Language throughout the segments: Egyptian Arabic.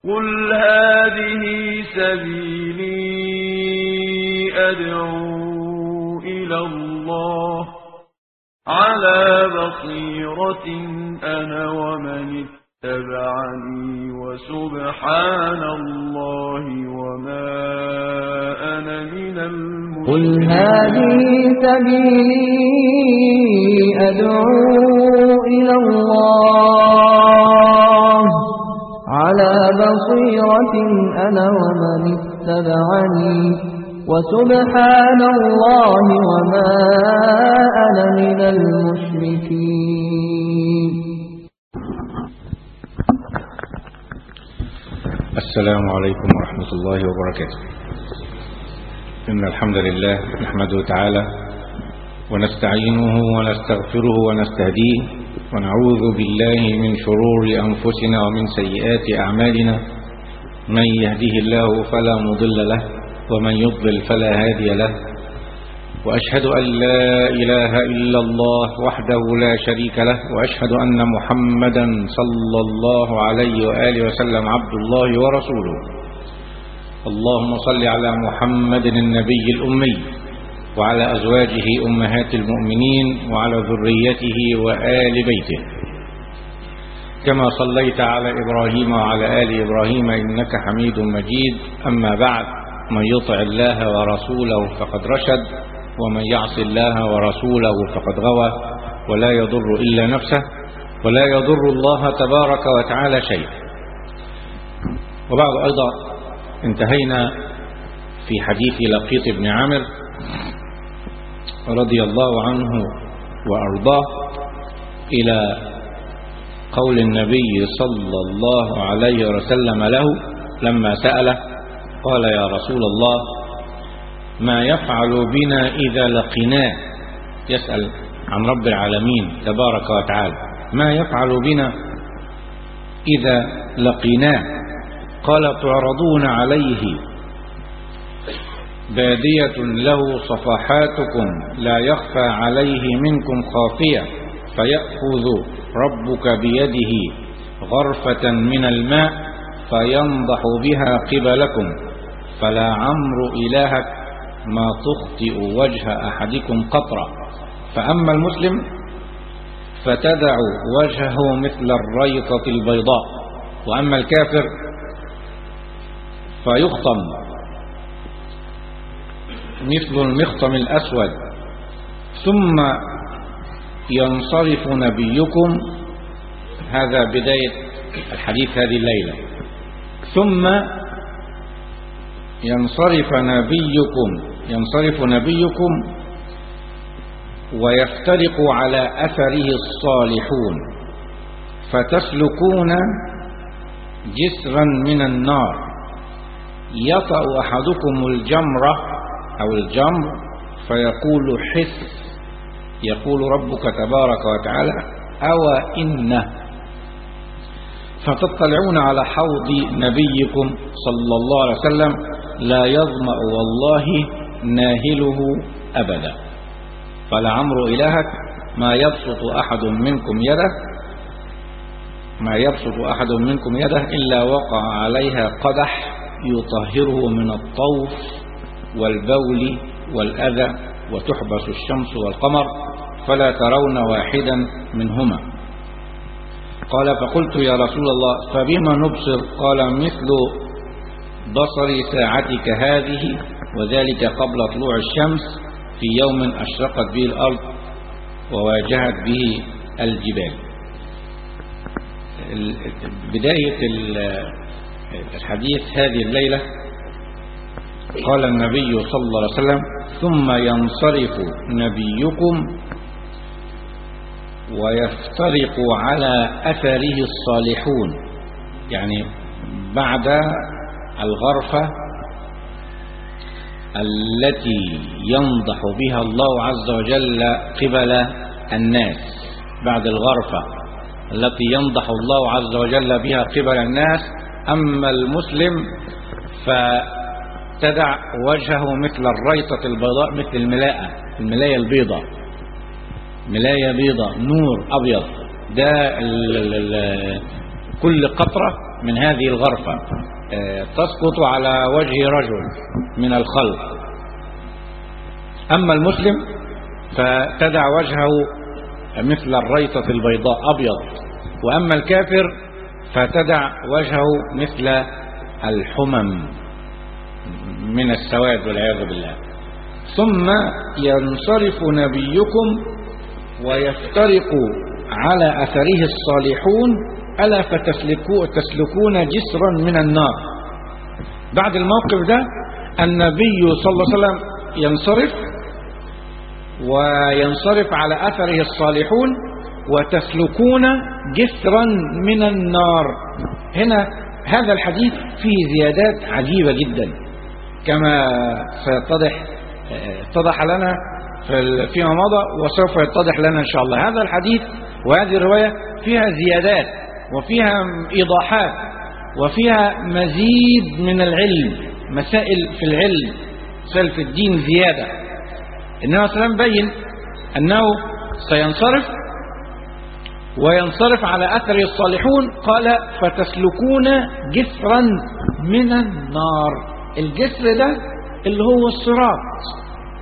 قل هذه سبيلي أدعو إلى الله على بصيرة أنا ومن اتبعني وسبحان الله وما أنا من قل المشركين هذه سبيلي أدعو إلى الله على بصيرة أنا ومن اتبعني وسبحان الله وما أنا من المشركين السلام عليكم ورحمة الله وبركاته إن الحمد لله نحمده تعالى ونستعينه ونستغفره ونستهديه ونعوذ بالله من شرور أنفسنا ومن سيئات أعمالنا من يهده الله فلا مضل له ومن يضلل فلا هادي له وأشهد أن لا إله إلا الله وحده لا شريك له وأشهد أن محمدا صلى الله عليه وآله وسلم عبد الله ورسوله اللهم صل على محمد النبي الأمي وعلى أزواجه أمهات المؤمنين وعلى ذريته وآل بيته كما صليت على إبراهيم وعلى آل إبراهيم إنك حميد مجيد أما بعد من يطع الله ورسوله فقد رشد ومن يعص الله ورسوله فقد غوى ولا يضر إلا نفسه ولا يضر الله تبارك وتعالى شيئا وبعد أيضا انتهينا في حديث لقيط بن عامر رضي الله عنه وأرضاه إلى قول النبي صلى الله عليه وسلم له لما سأله قال يا رسول الله ما يفعل بنا إذا لقناه يسأل عن رب العالمين تبارك وتعالى ما يفعل بنا إذا لقيناه قال تعرضون عليه بادية له صفحاتكم لا يخفى عليه منكم خافية فيأخذ ربك بيده غرفة من الماء فينضح بها قبلكم فلا عمر إلهك ما تخطئ وجه أحدكم قطرة فأما المسلم فتدع وجهه مثل الريطة البيضاء وأما الكافر فيخطم مثل المخطم الأسود ثم ينصرف نبيكم هذا بداية الحديث هذه الليلة ثم ينصرف نبيكم ينصرف نبيكم ويفترق على أثره الصالحون فتسلكون جسرا من النار يطأ أحدكم الجمرة أو الجمر فيقول حس يقول ربك تبارك وتعالى أو إنه فتطلعون على حوض نبيكم صلى الله عليه وسلم لا يظمأ والله ناهله أبدا فلعمر إلهك ما يبسط أحد منكم يده ما يبسط أحد منكم يده إلا وقع عليها قدح يطهره من الطوف والبول والأذى وتحبس الشمس والقمر فلا ترون واحدا منهما قال فقلت يا رسول الله فبما نبصر قال مثل بصر ساعتك هذه وذلك قبل طلوع الشمس في يوم أشرقت به الأرض وواجهت به الجبال بداية الحديث هذه الليلة قال النبي صلى الله عليه وسلم ثم ينصرف نبيكم ويفترق على أثره الصالحون يعني بعد الغرفة التي ينضح بها الله عز وجل قبل الناس بعد الغرفة التي ينضح الله عز وجل بها قبل الناس أما المسلم فتدع وجهه مثل الريطة البيضاء مثل الملاءة الملاية البيضاء ملاية بيضاء نور أبيض ده ال ال ال كل قطرة من هذه الغرفة آه، تسقط على وجه رجل من الخلق أما المسلم فتدع وجهه مثل الريطة البيضاء أبيض وأما الكافر فتدع وجهه مثل الحمم من السواد والعياذ بالله ثم ينصرف نبيكم ويفترق على أثره الصالحون ألا فتسلكوا تسلكون جسرا من النار بعد الموقف ده النبي صلى الله عليه وسلم ينصرف وينصرف على أثره الصالحون وتسلكون جسرا من النار هنا هذا الحديث فيه زيادات عجيبة جدا كما سيتضح اتضح لنا فيما مضى وسوف يتضح لنا إن شاء الله هذا الحديث وهذه الرواية فيها زيادات وفيها إيضاحات وفيها مزيد من العلم مسائل في العلم مسائل في الدين زيادة النبي صلى الله عليه وسلم بين أنه سينصرف وينصرف على أثره الصالحون قال فتسلكون جسرا من النار الجسر ده اللي هو الصراط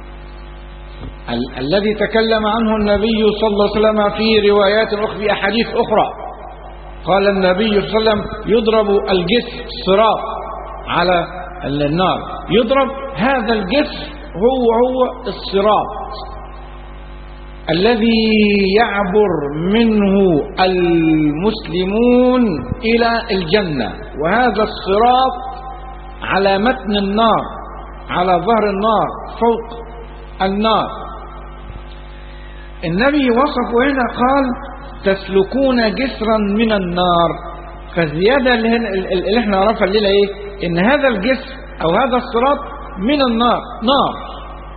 ال الذي تكلم عنه النبي صلى الله عليه وسلم في روايات أخرى في أحاديث أخرى قال النبي صلى الله عليه وسلم يضرب الجسر الصراط على النار يضرب هذا الجسر هو هو الصراط الذي يعبر منه المسلمون إلى الجنة وهذا الصراط على متن النار على ظهر النار فوق النار النبي وصفه هنا قال تسلكون جسرا من النار فالزيادة اللي, هنا اللي احنا نعرفها الليلة ايه ان هذا الجسر او هذا الصراط من النار نار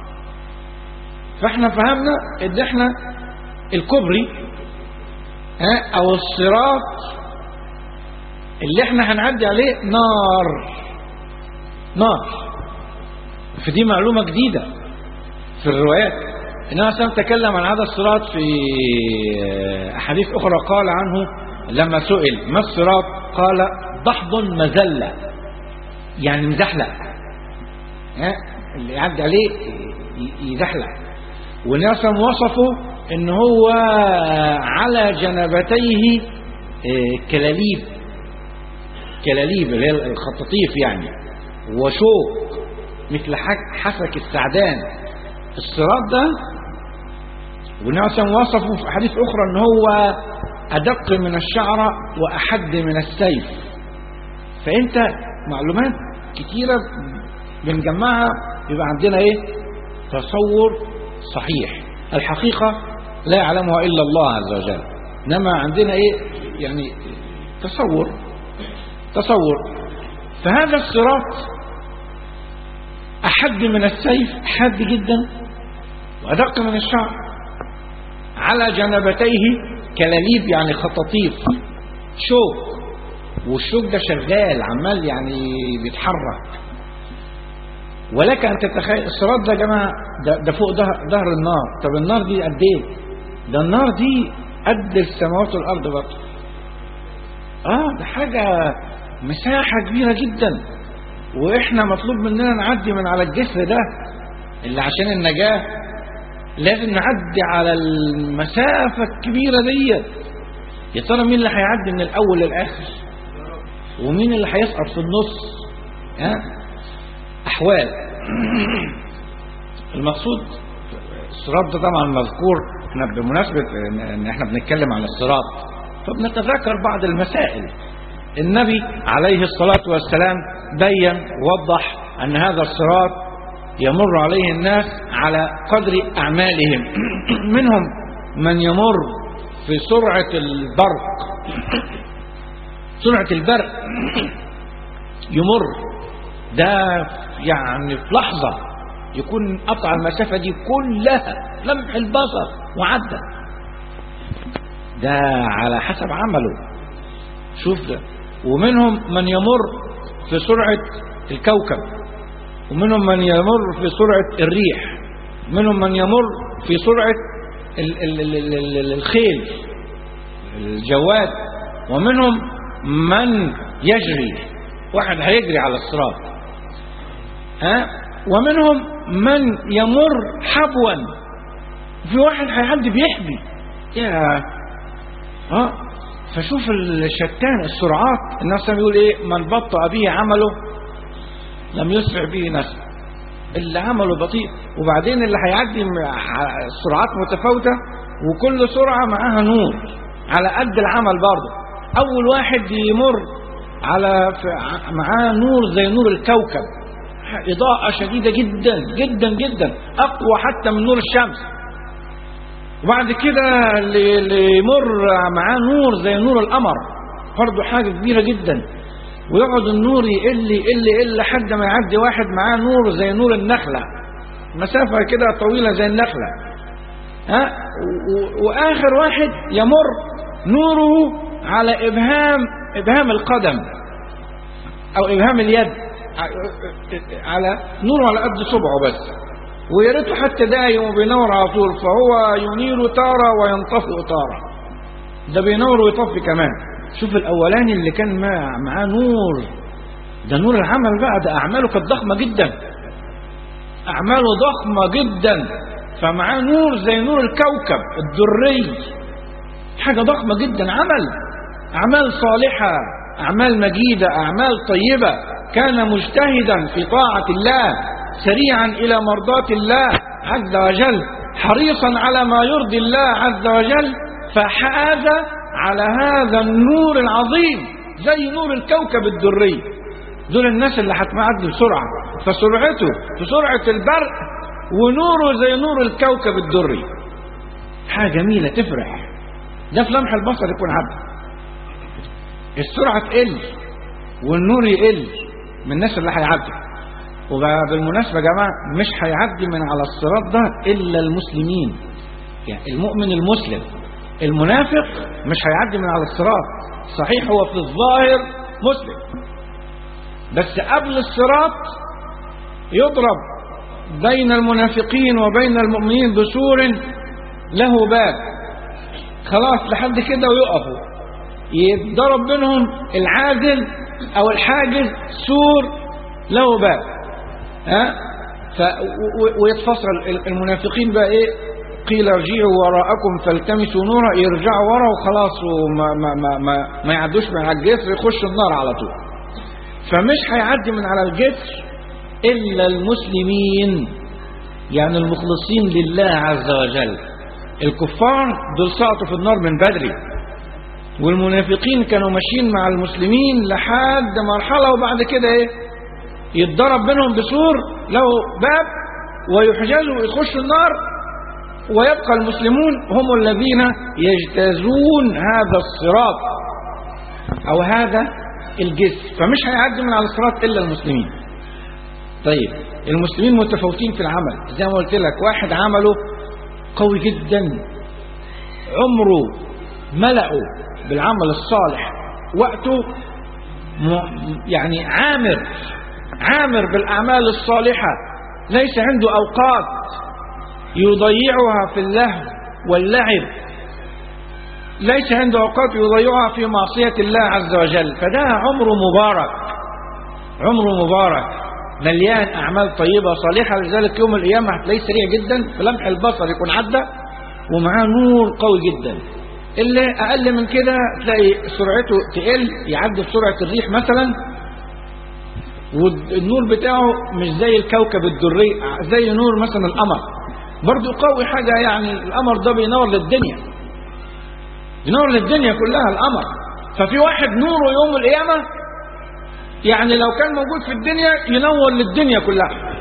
فاحنا فهمنا ان احنا الكوبري ها او الصراط اللي احنا هنعدي عليه نار نار فدي معلومة جديدة في الروايات إنها سلم تكلم عن هذا الصراط في أحاديث أخرى قال عنه لما سئل ما الصراط قال ضحض مزلة يعني مزحلق ها اللي يعدي عليه يزحلق والناس وصفه ان هو على جنبتيه كلاليب كلاليب اللي هي الخطاطيف يعني وشوك مثل حسك السعدان الصراط ده والناس وصفه في حديث اخرى ان هو ادق من الشعره واحد من السيف فانت معلومات كتيره بنجمعها يبقى عندنا ايه تصور صحيح الحقيقة لا يعلمها إلا الله عز وجل إنما عندنا إيه يعني تصور تصور فهذا الصراط أحد من السيف حاد جدا وأدق من الشعر على جنبتيه كلاليب يعني خطاطيف شوك والشوك ده شغال عمال يعني بيتحرك ولك ان تتخيل الصراط ده يا جماعه ده, ده فوق ظهر النار طب النار دي قد ايه ده النار دي قد السماوات والارض برضه اه ده حاجه مساحه كبيره جدا واحنا مطلوب مننا نعدي من على الجسر ده اللي عشان النجاه لازم نعدي على المسافه الكبيره ديت يا ترى مين اللي هيعدي من الاول للاخر ومين اللي هيسقط في النص ها أحوال المقصود الصراط ده طبعا مذكور احنا بمناسبة ان احنا بنتكلم عن الصراط فبنتذكر بعض المسائل النبي عليه الصلاة والسلام بين وضح ان هذا الصراط يمر عليه الناس على قدر اعمالهم منهم من يمر في سرعة البرق سرعة البرق يمر ده يعني في لحظة يكون قطع المسافة دي كلها لمح البصر وعدى ده على حسب عمله شوف ده ومنهم من يمر في سرعة الكوكب ومنهم من يمر في سرعة الريح منهم من يمر في سرعة ال ال ال ال ال الخيل الجواد ومنهم من يجري واحد هيجري على الصراط ها ومنهم من يمر حبوا في واحد هيعدي بيحبي يا ها فشوف الشتان السرعات الناس بيقول ايه من بطأ به عمله لم يسرع به نفسه اللي عمله بطيء وبعدين اللي هيعدي سرعات متفاوتة وكل سرعة معاها نور على قد العمل برضه أول واحد يمر على معاه نور زي نور الكوكب إضاءة شديدة جدا جدا جدا أقوى حتى من نور الشمس وبعد كده اللي يمر معاه نور زي نور القمر برضه حاجة كبيرة جدا ويقعد النور يقل يقل يقل لحد ما يعدي واحد معاه نور زي نور النخلة مسافة كده طويلة زي النخلة ها وآخر واحد يمر نوره على إبهام إبهام القدم أو إبهام اليد على نوره على قد صبعه بس ويا ريته حتى دايم وبينور على طول فهو ينير تارة وينطفئ تارة ده بينور ويطفي كمان شوف الاولاني اللي كان معاه نور ده نور العمل بقى ده اعماله كانت ضخمه جدا اعماله ضخمه جدا فمعاه نور زي نور الكوكب الدري حاجه ضخمه جدا عمل اعمال صالحه اعمال مجيده اعمال طيبه كان مجتهدا في طاعه الله سريعا الى مرضاه الله عز وجل حريصا على ما يرضي الله عز وجل فحاز على هذا النور العظيم زي نور الكوكب الدري دول الناس اللي هتعدي بسرعة فسرعته في سرعة البرق ونوره زي نور الكوكب الدري حاجة جميلة تفرح ده في لمح البصر يكون عبد السرعة تقل والنور يقل من الناس اللي هيعدي وبالمناسبة يا جماعة مش هيعدي من على الصراط ده إلا المسلمين يعني المؤمن المسلم المنافق مش هيعدي من على الصراط صحيح هو في الظاهر مسلم بس قبل الصراط يضرب بين المنافقين وبين المؤمنين بسور له باب خلاص لحد كده ويقفوا يتضرب بينهم العازل او الحاجز سور له باب ها ف ويتفصل المنافقين بقى ايه قيل ارجعوا وراءكم فالتمسوا نورا يرجعوا ورا وخلاص وما ما ما ما, ما يعدوش من على الجسر يخشوا النار على طول فمش هيعدي من على الجسر الا المسلمين يعني المخلصين لله عز وجل الكفار دول سقطوا في النار من بدري والمنافقين كانوا ماشيين مع المسلمين لحد مرحلة وبعد كده ايه يتضرب بينهم بسور له باب ويحجزوا ويخشوا النار ويبقى المسلمون هم الذين يجتازون هذا الصراط او هذا الجسر فمش هيعدي من على الصراط الا المسلمين طيب المسلمين متفاوتين في العمل زي ما قلت لك واحد عمله قوي جدا عمره ملأه بالعمل الصالح وقته يعني عامر عامر بالأعمال الصالحة ليس عنده أوقات يضيعها في اللهو واللعب ليس عنده أوقات يضيعها في معصية الله عز وجل فده عمره مبارك عمره مبارك مليان أعمال طيبة صالحة لذلك يوم القيامة هتلاقيه سريع جدا في لمح البصر يكون عدى ومعاه نور قوي جدا اللي أقل من كده تلاقي سرعته تقل يعدي بسرعة الريح مثلا والنور بتاعه مش زي الكوكب الدري زي نور مثلا القمر برضو قوي حاجة يعني القمر ده بينور للدنيا بينور للدنيا كلها القمر ففي واحد نوره يوم القيامة يعني لو كان موجود في الدنيا ينور للدنيا كلها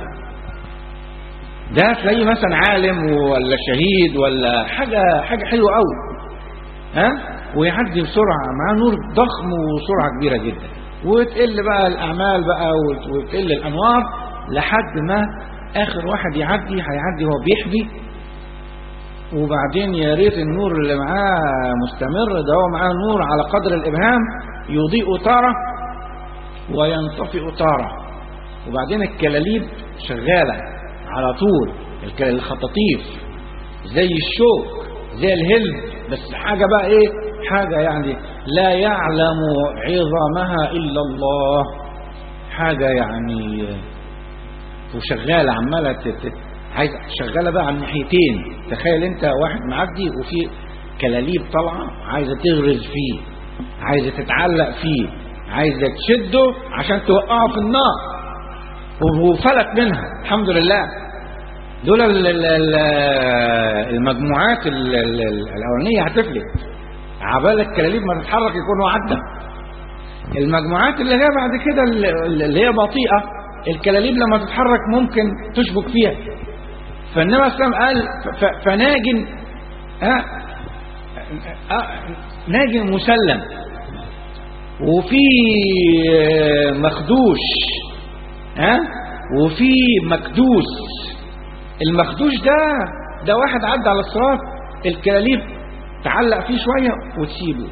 ده تلاقيه مثلا عالم ولا شهيد ولا حاجة حاجة حلوة قوي ها ويعدي بسرعة معاه نور ضخم وسرعة كبيرة جدا وتقل بقى الأعمال بقى وتقل الأنوار لحد ما آخر واحد يعدي هيعدي هو بيحبي وبعدين يا ريت النور اللي معاه مستمر ده هو معاه نور على قدر الإبهام يضيء تارة وينطفئ تارة وبعدين الكلاليب شغالة على طول الخطاطيف زي الشوك زي الهلم بس حاجة بقى ايه حاجة يعني لا يعلم عظمها إلا الله حاجة يعني وشغالة عمالة تت- عايز شغالة بقى على الناحيتين تخيل انت واحد معدي وفي كلاليب طالعة عايزة تغرز فيه عايزة تتعلق فيه عايزة تشده عشان توقعه في النار وفلت منها الحمد لله دول ال- ال- ال- المجموعات ال- ال- ال- الأولانية هتفلت عبال الكلاليب ما تتحرك يكونوا عدى المجموعات اللي هي بعد كده ال- اللي هي بطيئة الكلاليب لما تتحرك ممكن تشبك فيها فالنبي صلى الله عليه وسلم قال ف- ف- فناج ها آه، ناج مسلم وفي آه، مخدوش ها وفي مكدوس المخدوش ده ده واحد عدى على الصراط الكلاليب تعلق فيه شوية وتسيبه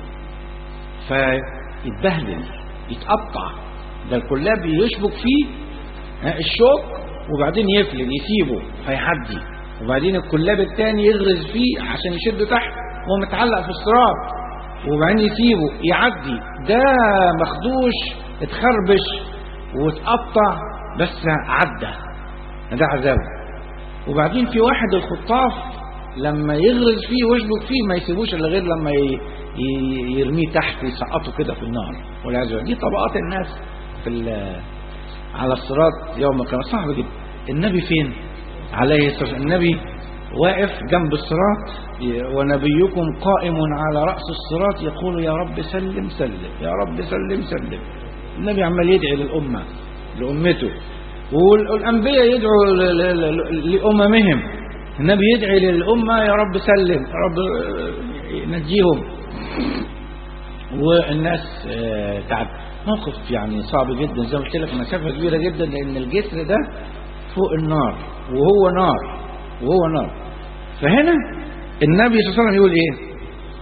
فيتبهدل يتقطع ده الكلاب يشبك فيه ها، الشوك وبعدين يفلت يسيبه فيعدي وبعدين الكلاب التاني يغرز فيه عشان يشده تحت وهو متعلق في الصراط وبعدين يسيبه يعدي ده مخدوش اتخربش واتقطع بس عدى ده عذابه وبعدين في واحد الخطاف لما يغرز فيه ويشبك فيه ما يسيبوش الا غير لما ي- ي- يرميه تحت يسقطه كده في النار والعياذ بالله دي طبقات الناس في ال- على الصراط يوم القيامه صعب جدا النبي فين عليه الصلاه والسلام النبي واقف جنب الصراط ي- ونبيكم قائم على راس الصراط يقول يا رب سلم سلم يا رب سلم سلم النبي عمال يدعي للامه لامته وال- والانبياء يدعوا ل- ل- ل- لاممهم النبي يدعي للامه يا رب سلم يا رب نجيهم والناس آه، تعب موقف يعني صعب جدا زي ما قلت لك مسافه كبيره جدا لان الجسر ده فوق النار وهو نار وهو نار فهنا النبي صلى الله عليه وسلم يقول ايه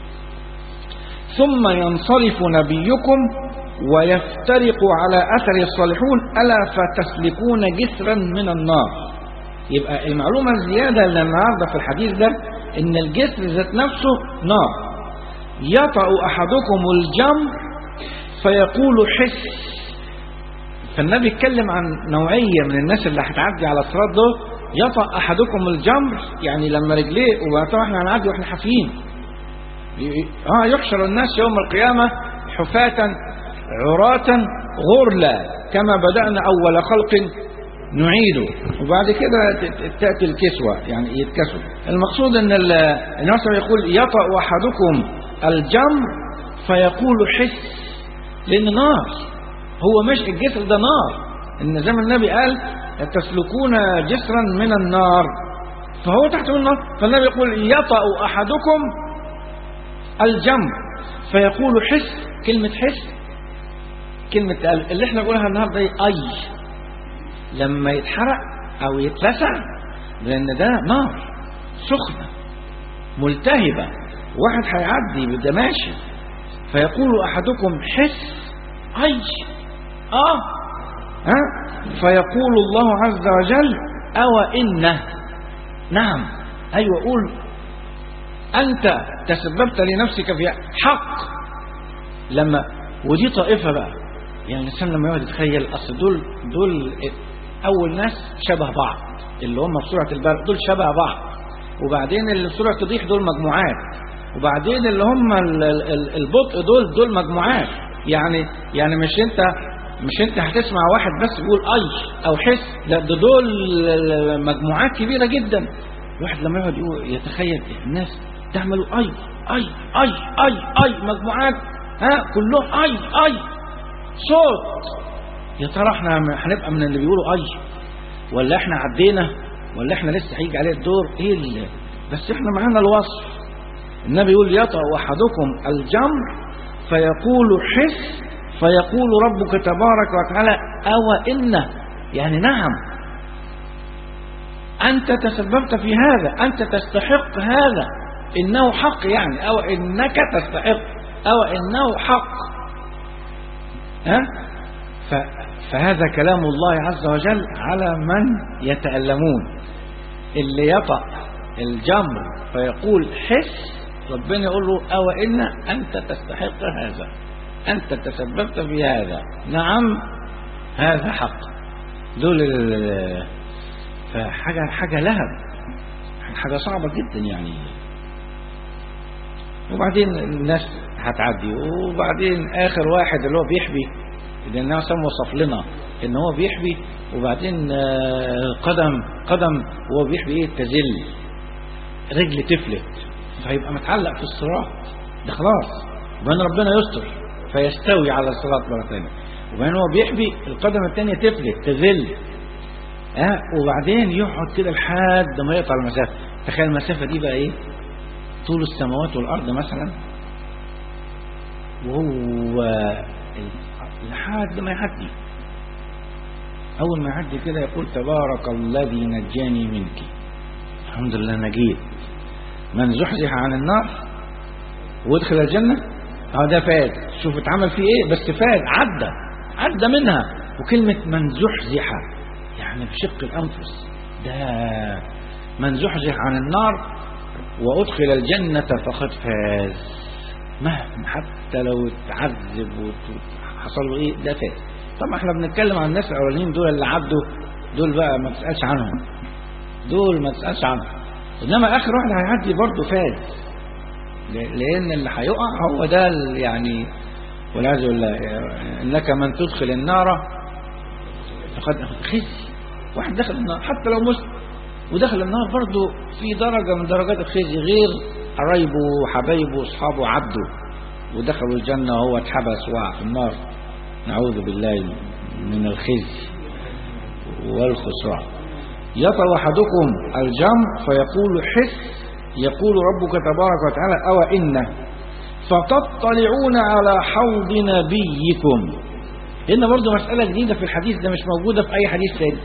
ثم ينصرف نبيكم ويفترق على اثر الصالحون الا فتسلكون جسرا من النار يبقى المعلومه الزياده اللي النهارده في الحديث ده ان الجسر ذات نفسه نار يطأ احدكم الجمر فيقول حس فالنبي اتكلم عن نوعية من الناس اللي هتعدي على الصراط ده يطأ أحدكم الجمر يعني لما رجليه وطبعا احنا هنعدي واحنا حافيين ي- اه يحشر الناس يوم القيامة حفاة عراة غرلا كما بدأنا أول خلق نعيده وبعد كده ت- ت- تأتي الكسوة يعني يتكسوا المقصود ان ال- النبي صلى الله عليه وسلم يقول يطأ أحدكم الجمر فيقول حس لأن نار هو مش الجسر ده نار ان زي ما النبي قال تسلكون جسرا من النار فهو تحت النار فالنبي يقول يطأ أحدكم الجمر فيقول حس كلمة حس كلمة اللي احنا بنقولها النهارده ايه اي لما يتحرق او يتلسع لان ده نار سخنة ملتهبة واحد هيعدي بده ماشي فيقول احدكم حس اي اه ها فيقول الله عز وجل او انه نعم ايوه قول انت تسببت لنفسك في حق لما ودي طائفه بقى يعني الانسان لما يقعد يتخيل اصل دول دول اول ناس شبه بعض اللي هم في سوره البرق دول شبه بعض وبعدين اللي في سوره الضيح دول مجموعات وبعدين اللي هم ال- ال- ال- البطء دول دول مجموعات يعني يعني مش انت مش انت هتسمع واحد بس يقول اي او حس لا ده دول مجموعات كبيره جدا الواحد لما يقعد يقول يتخيل الناس تعملوا اي اي اي اي اي مجموعات ها كلهم اي اي صوت يا ترى احنا هنبقى من اللي بيقولوا اي ولا احنا عدينا ولا احنا لسه هيجي عليه الدور ايه اللي بس احنا معانا الوصف النبي يقول يطأ احدكم الجمر فيقول حس فيقول ربك تبارك وتعالى أو إن يعني نعم أنت تسببت في هذا أنت تستحق هذا إنه حق يعني أو إنك تستحق أو إنه حق ها ف- فهذا كلام الله عز وجل على من يتألمون اللي يطأ الجمر فيقول حس ربنا يقول له أو إن أنت تستحق هذا أنت تسببت في هذا نعم هذا حق دول ال- فحاجة حاجة لهب حاجة صعبة جدا يعني وبعدين الناس هتعدي وبعدين آخر واحد اللي هو بيحبي لأن النبي صلى الله عليه وسلم وصف لنا إن هو بيحبي وبعدين آه، قدم قدم وهو بيحبي إيه تزل رجل تفلت فيبقى متعلق في الصراط ده خلاص وبعدين ربنا يستر فيستوي على الصراط مرة ثانية وبعدين هو بيحبي القدم الثانية تفلت تزل ها وبعدين يقعد كده لحد ما يقطع المسافة تخيل المسافة دي بقى ايه طول السماوات والأرض مثلا وهو ال- لحد ما يعدي أول ما يعدي كده يقول تبارك الذي نجاني منك الحمد لله نجيت من زحزح عن النار وادخل الجنة اه ده فاز شوف اتعمل فيه ايه بس فاز عدى عدى منها وكلمة من زحزح يعني بشق الأنفس ده من زحزح عن النار وأدخل الجنة فقد فاز مهما حتى لو اتعذب وحصل له ايه ده فاز طبعا احنا بنتكلم عن الناس الاولانيين دول اللي عدوا دول بقى ما تسالش عنهم دول ما تسالش عنهم انما اخر واحد هيعدي برضه فاز ل- لان اللي هيقع هو ده ال- يعني والعياذ بالله انك من تدخل النار فقد خزي واحد دخل النار حتى لو مسلم ودخل النار برضه في درجة من درجات الخزي غير قرايبه وحبايبه واصحابه عبده ودخلوا الجنة وهو اتحبس وقع في النار نعوذ بالله من الخزي والخسران يطل أحدكم الجمر فيقول حس يقول ربك تبارك وتعالى أو إن فتطلعون على حوض نبيكم هنا برضو مسألة جديدة في الحديث ده مش موجودة في أي حديث ثاني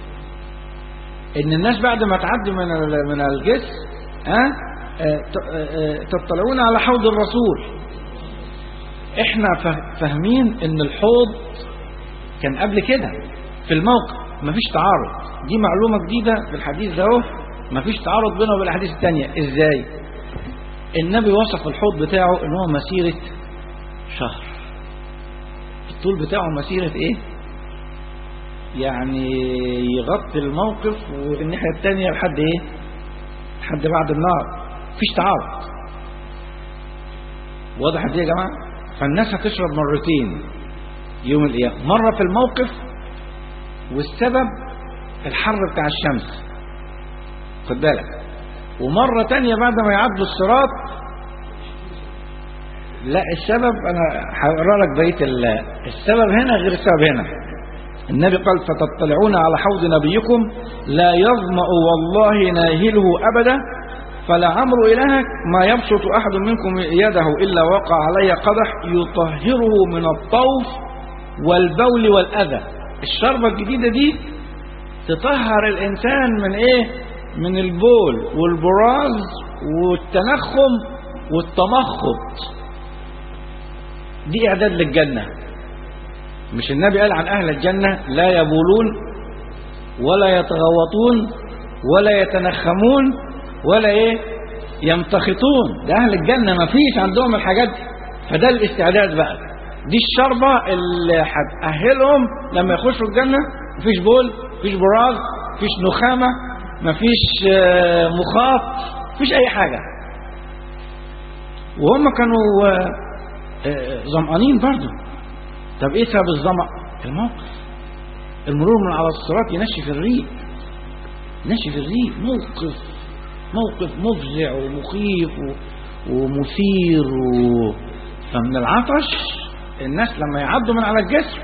إن الناس بعد ما تعدي من ال- من الجسر ها آه، ت- آه، آه، تطلعون على حوض الرسول احنا فا- فاهمين ان الحوض كان قبل كده في الموقف مفيش تعارض دي معلومة جديدة في الحديث ده اهو مفيش تعارض بينه وبين الاحاديث التانية ازاي النبي وصف الحوض بتاعه ان هو مسيرة شهر الطول بتاعه مسيرة ايه يعني يغطي الموقف والناحية التانية لحد ايه لحد بعد النار مفيش تعارض واضح دي يا جماعة فالناس هتشرب مرتين يوم القيامة مرة في الموقف والسبب الحر بتاع الشمس خد بالك ومرة تانية بعد ما يعدوا الصراط لا السبب انا هقرا لك بقيه ال- السبب هنا غير السبب هنا النبي قال فتطلعون على حوض نبيكم لا يظمأ والله ناهله أبدا فلعمر إلهك ما يبسط أحد منكم يده إلا وقع علي قدح يطهره من الطوف والبول والأذى الشربة الجديدة دي تطهر الإنسان من إيه من البول والبراز والتنخم والتمخط دي إعداد للجنة مش النبي قال عن أهل الجنة لا يبولون ولا يتغوطون ولا يتنخمون ولا إيه يمتخطون ده أهل الجنة ما فيش عندهم الحاجات دي فده الاستعداد بقى دي الشربة اللي هتأهلهم لما يخشوا الجنة مفيش بول مفيش براز مفيش نخامة مفيش آه، مخاط مفيش أي حاجة وهم كانوا آه، آه، ظمأنين برضو طب ايه سبب الظمأ الموقف المرور من على الصراط ينشف الريق نشف الريق موقف موقف مفزع ومخيف و- ومثير و... فمن العطش الناس لما يعدوا من على الجسر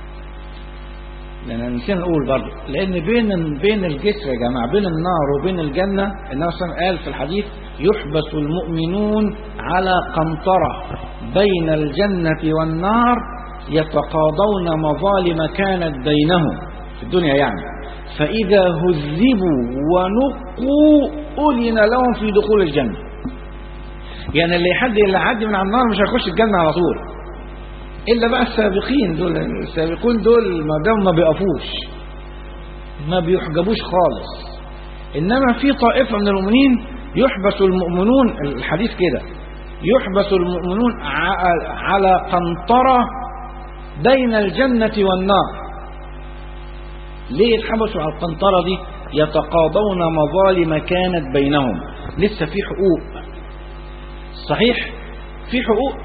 لان نسينا نقول برضه لان بين بين الجسر يا جماعه بين النار وبين الجنه النبي صلى الله عليه وسلم قال في الحديث يحبس المؤمنون على قنطره بين الجنه والنار يتقاضون مظالم كانت بينهم في الدنيا يعني فاذا هذبوا ونقوا اذن لهم في دخول الجنه يعني اللي حد اللي عدي من على النار مش هيخش الجنه على طول الا بقى السابقين دول السابقون دول ما دام ما بيقفوش ما بيحجبوش خالص انما في طائفه من المؤمنين يحبس المؤمنون الحديث كده يحبس المؤمنون ع- على قنطرة بين الجنة والنار ليه اتحبسوا على القنطرة دي يتقاضون مظالم كانت بينهم لسه في حقوق صحيح في حقوق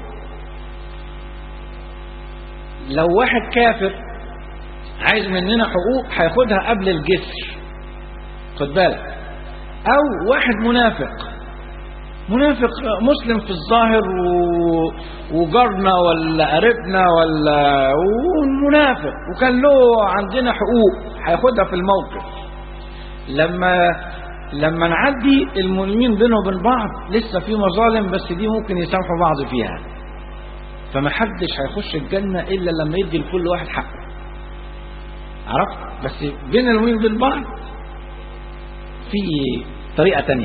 لو واحد كافر عايز مننا حقوق هياخدها قبل الجسر خد بالك او واحد منافق منافق مسلم في الظاهر و... وجارنا ولا قريبنا ولا ومنافق وكان له عندنا حقوق هياخدها في الموقف لما لما نعدي المؤمنين بينهم وبين بعض لسه في مظالم بس دي ممكن يسامحوا بعض فيها فما حدش هيخش الجنة إلا لما يدي لكل واحد حقه عرفت بس بين المؤمنين وبين بعض في طريقة تانية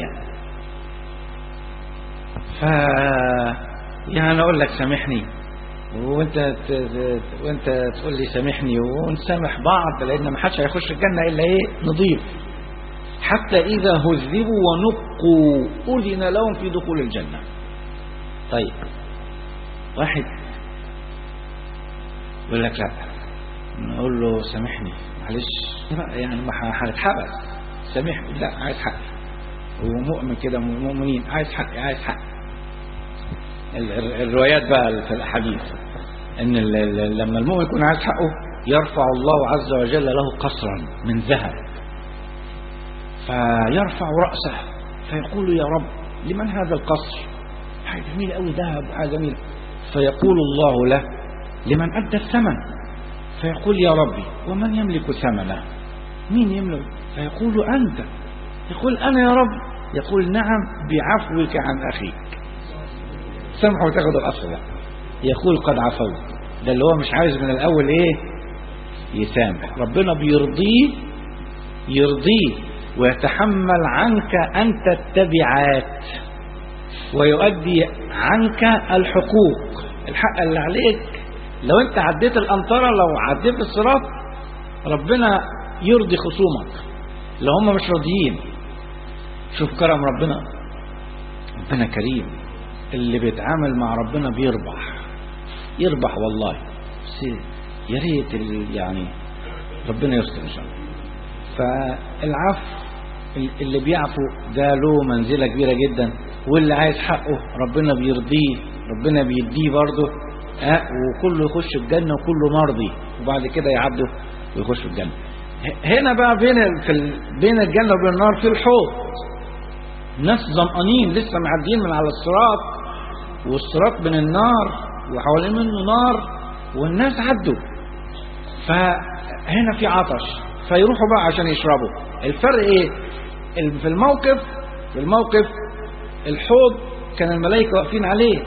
ف يعني اقول لك سامحني وانت ت... ت- وانت تقول لي سامحني ونسامح بعض لان ما حدش هيخش الجنه الا ايه نضيف حتى اذا هذبوا ونقوا اذن لهم في دخول الجنه طيب واحد يقول لك لا نقول له سامحني معلش لا، يعني ما ح- هنتحبس سامحني لا عايز حقي هو مؤمن كده مؤمنين عايز حقي عايز حقي ال- ال- الروايات بقى في الاحاديث ان ال- ال- لما المؤمن يكون عايز حقه يرفع الله عز وجل له قصرا من ذهب فيرفع رأسه فيقول يا رب لمن هذا القصر حاجة جميلة قوي ذهب حاجة جميلة فيقول الله له لمن أدى الثمن فيقول يا ربي ومن يملك ثمنه مين يملك فيقول أنت يقول أنا يا رب يقول نعم بعفوك عن أخيك سامحه وتاخد الأصل ده يقول قد عفوت ده اللي هو مش عايز من الأول إيه يسامح ربنا بيرضيه يرضيه ويتحمل عنك أنت التبعات ويؤدي عنك الحقوق الحق اللي عليك لو انت عديت الأنطرة لو عديت الصراط ربنا يرضي خصومك لو هم مش راضيين شوف كرم ربنا ربنا كريم اللي بيتعامل مع ربنا بيربح يربح والله بس يا ريت ال- يعني ربنا يستر ان شاء الله فالعفو اللي بيعفو ده له منزلة كبيرة جدا واللي عايز حقه ربنا بيرضيه ربنا بيديه برضه أه وكله يخش الجنة وكله مرضي وبعد كده يعدوا ويخشوا الجنة ه- هنا بقى بين ال- في ال- بين الجنة وبين النار في الحوض ناس ظمأنين لسه معديين من على الصراط والصراط من النار وحوالين منه نار والناس عدوا فهنا في عطش فيروحوا بقى عشان يشربوا الفرق ايه ال- في الموقف في الموقف الحوض كان الملائكة واقفين عليه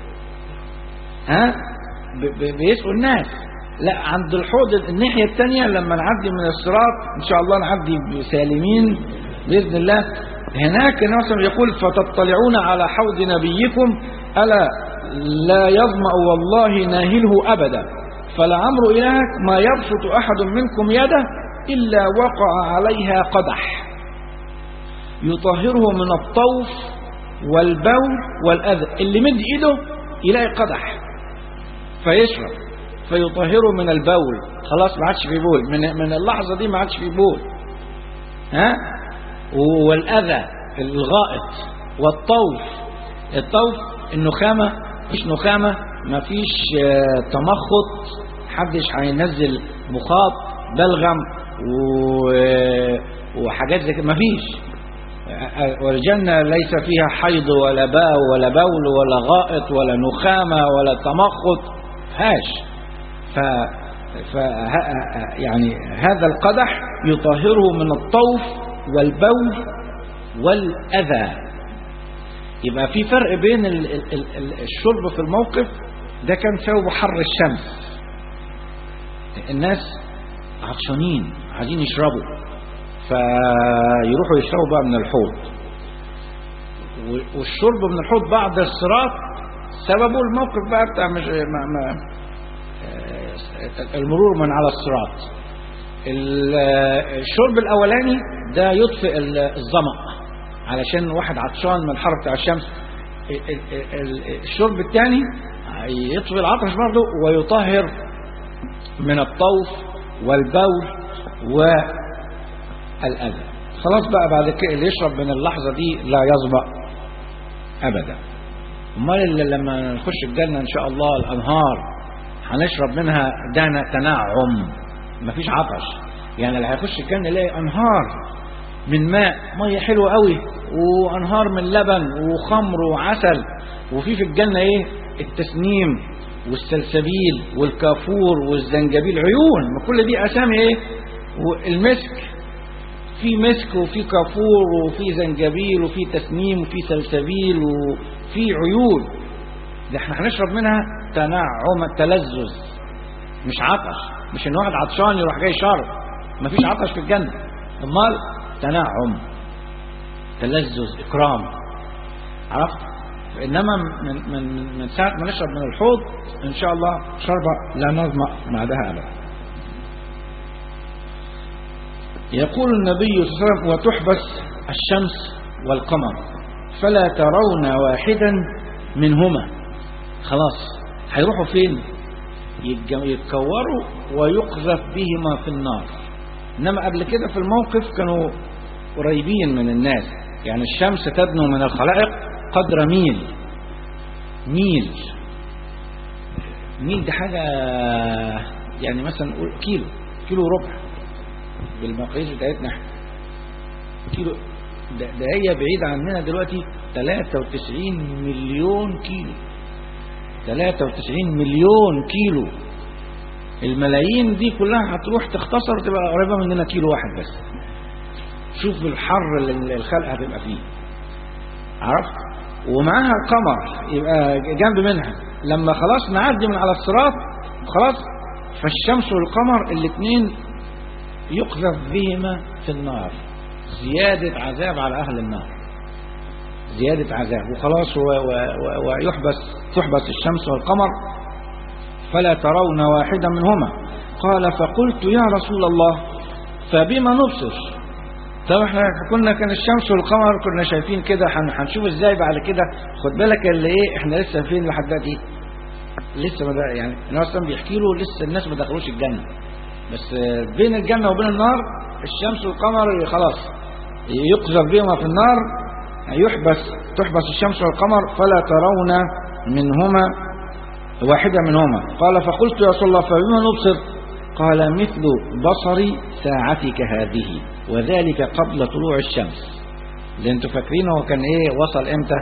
ها ب- ب- بيسقوا الناس لا عند الحوض الناحية التانية لما نعدي من الصراط ان شاء الله نعدي سالمين بإذن الله هناك النبي صلى الله عليه وسلم يقول فتطلعون على حوض نبيكم ألا لا يظمأ والله ناهله أبدا فلعمر إلهك ما يبسط أحد منكم يده إلا وقع عليها قدح يطهره من الطوف والبول والأذى اللي مد إيده يلاقي قدح فيشرب فيطهره من البول خلاص ما عادش في بول من من اللحظة دي ما عادش في بول ها والأذى الغائط والطوف الطوف النخامة مفيش نخامة مفيش آه، تمخط محدش هينزل مخاط بلغم و- وحاجات زي كده مفيش والجنة ليس فيها حيض ولا باء ولا بول ولا غائط ولا نخامة ولا تمخط هاش ف ف يعني هذا القدح يطهره من الطوف والبول والأذى يبقى في فرق بين ال- ال- ال- ال- الشرب في الموقف ده كان سبب حر الشمس الناس عطشانين عايزين يشربوا فيروحوا يشربوا بقى من الحوض و- والشرب من الحوض بعد الصراط سببه الموقف بقى بتاع مش ما ما آه، المرور من على الصراط ال- الشرب الاولاني ده يطفئ ال- الظمأ علشان واحد عطشان من الحر بتاع الشمس ال- ال- ال- الشرب الثاني يطفي العطش برضه ويطهر من الطوف والبول والأذى خلاص بقى بعد كده اللي يشرب من اللحظة دي لا يظمأ أبدا امال اللي لما نخش الجنة إن شاء الله الأنهار هنشرب منها ده تنعم مفيش عطش يعني اللي هيخش الجنة يلاقي أنهار من ماء مية حلوة قوي وأنهار من لبن وخمر وعسل وفي في الجنة إيه التسنيم والسلسبيل والكافور والزنجبيل عيون ما كل دي أسامي إيه والمسك في مسك وفي كافور وفي زنجبيل وفي تسنيم وفي سلسبيل وفي عيون ده احنا هنشرب منها تنعم تلذذ مش عطش مش ان واحد عطشان يروح جاي شارب مفيش عطش في الجنة امال تنعم تلذذ اكرام عرفت انما من من من ساعه ما نشرب من الحوض ان شاء الله شربة لا نظمأ بعدها ابدا يقول النبي صلى الله عليه وسلم وتحبس الشمس والقمر فلا ترون واحدا منهما خلاص هيروحوا فين يتج- يتكوروا ويقذف بهما في النار انما قبل كده في الموقف كانوا قريبين من الناس يعني الشمس تدنو من الخلائق قدر ميل ميل ميل دي حاجة يعني مثلا نقول كيلو كيلو ربع بالمقاييس بتاعتنا احنا كيلو ده, ده هي بعيدة عننا دلوقتي 93 مليون كيلو 93 مليون كيلو الملايين دي كلها هتروح تختصر تبقى قريبة مننا كيلو واحد بس شوف الحر اللي الخلق هتبقى فيه عرفت ومعاها القمر يبقى جنب منها لما خلاص نعدي من على الصراط خلاص فالشمس والقمر الاثنين يقذف بهما في النار زيادة عذاب على أهل النار زيادة عذاب وخلاص و- و- و- ويحبس تحبس الشمس والقمر فلا ترون واحدا منهما قال فقلت يا رسول الله فبما نبصر طب احنا كنا كان الشمس والقمر كنا شايفين كده هن- هنشوف ازاي بعد كده خد بالك اللي ايه احنا لسه فين لحد دلوقتي لسه ما دا- يعني النبي اصلا بيحكي له لسه الناس ما دخلوش الجنه بس آه، بين الجنه وبين النار الشمس والقمر خلاص يقذف بهما في النار يحبس تحبس الشمس والقمر فلا ترون منهما واحدة منهما قال فقلت يا رسول الله فبما نبصر قال مثل بصر ساعتك هذه وذلك قبل طلوع الشمس اللي انتوا فاكرين هو كان ايه وصل امتى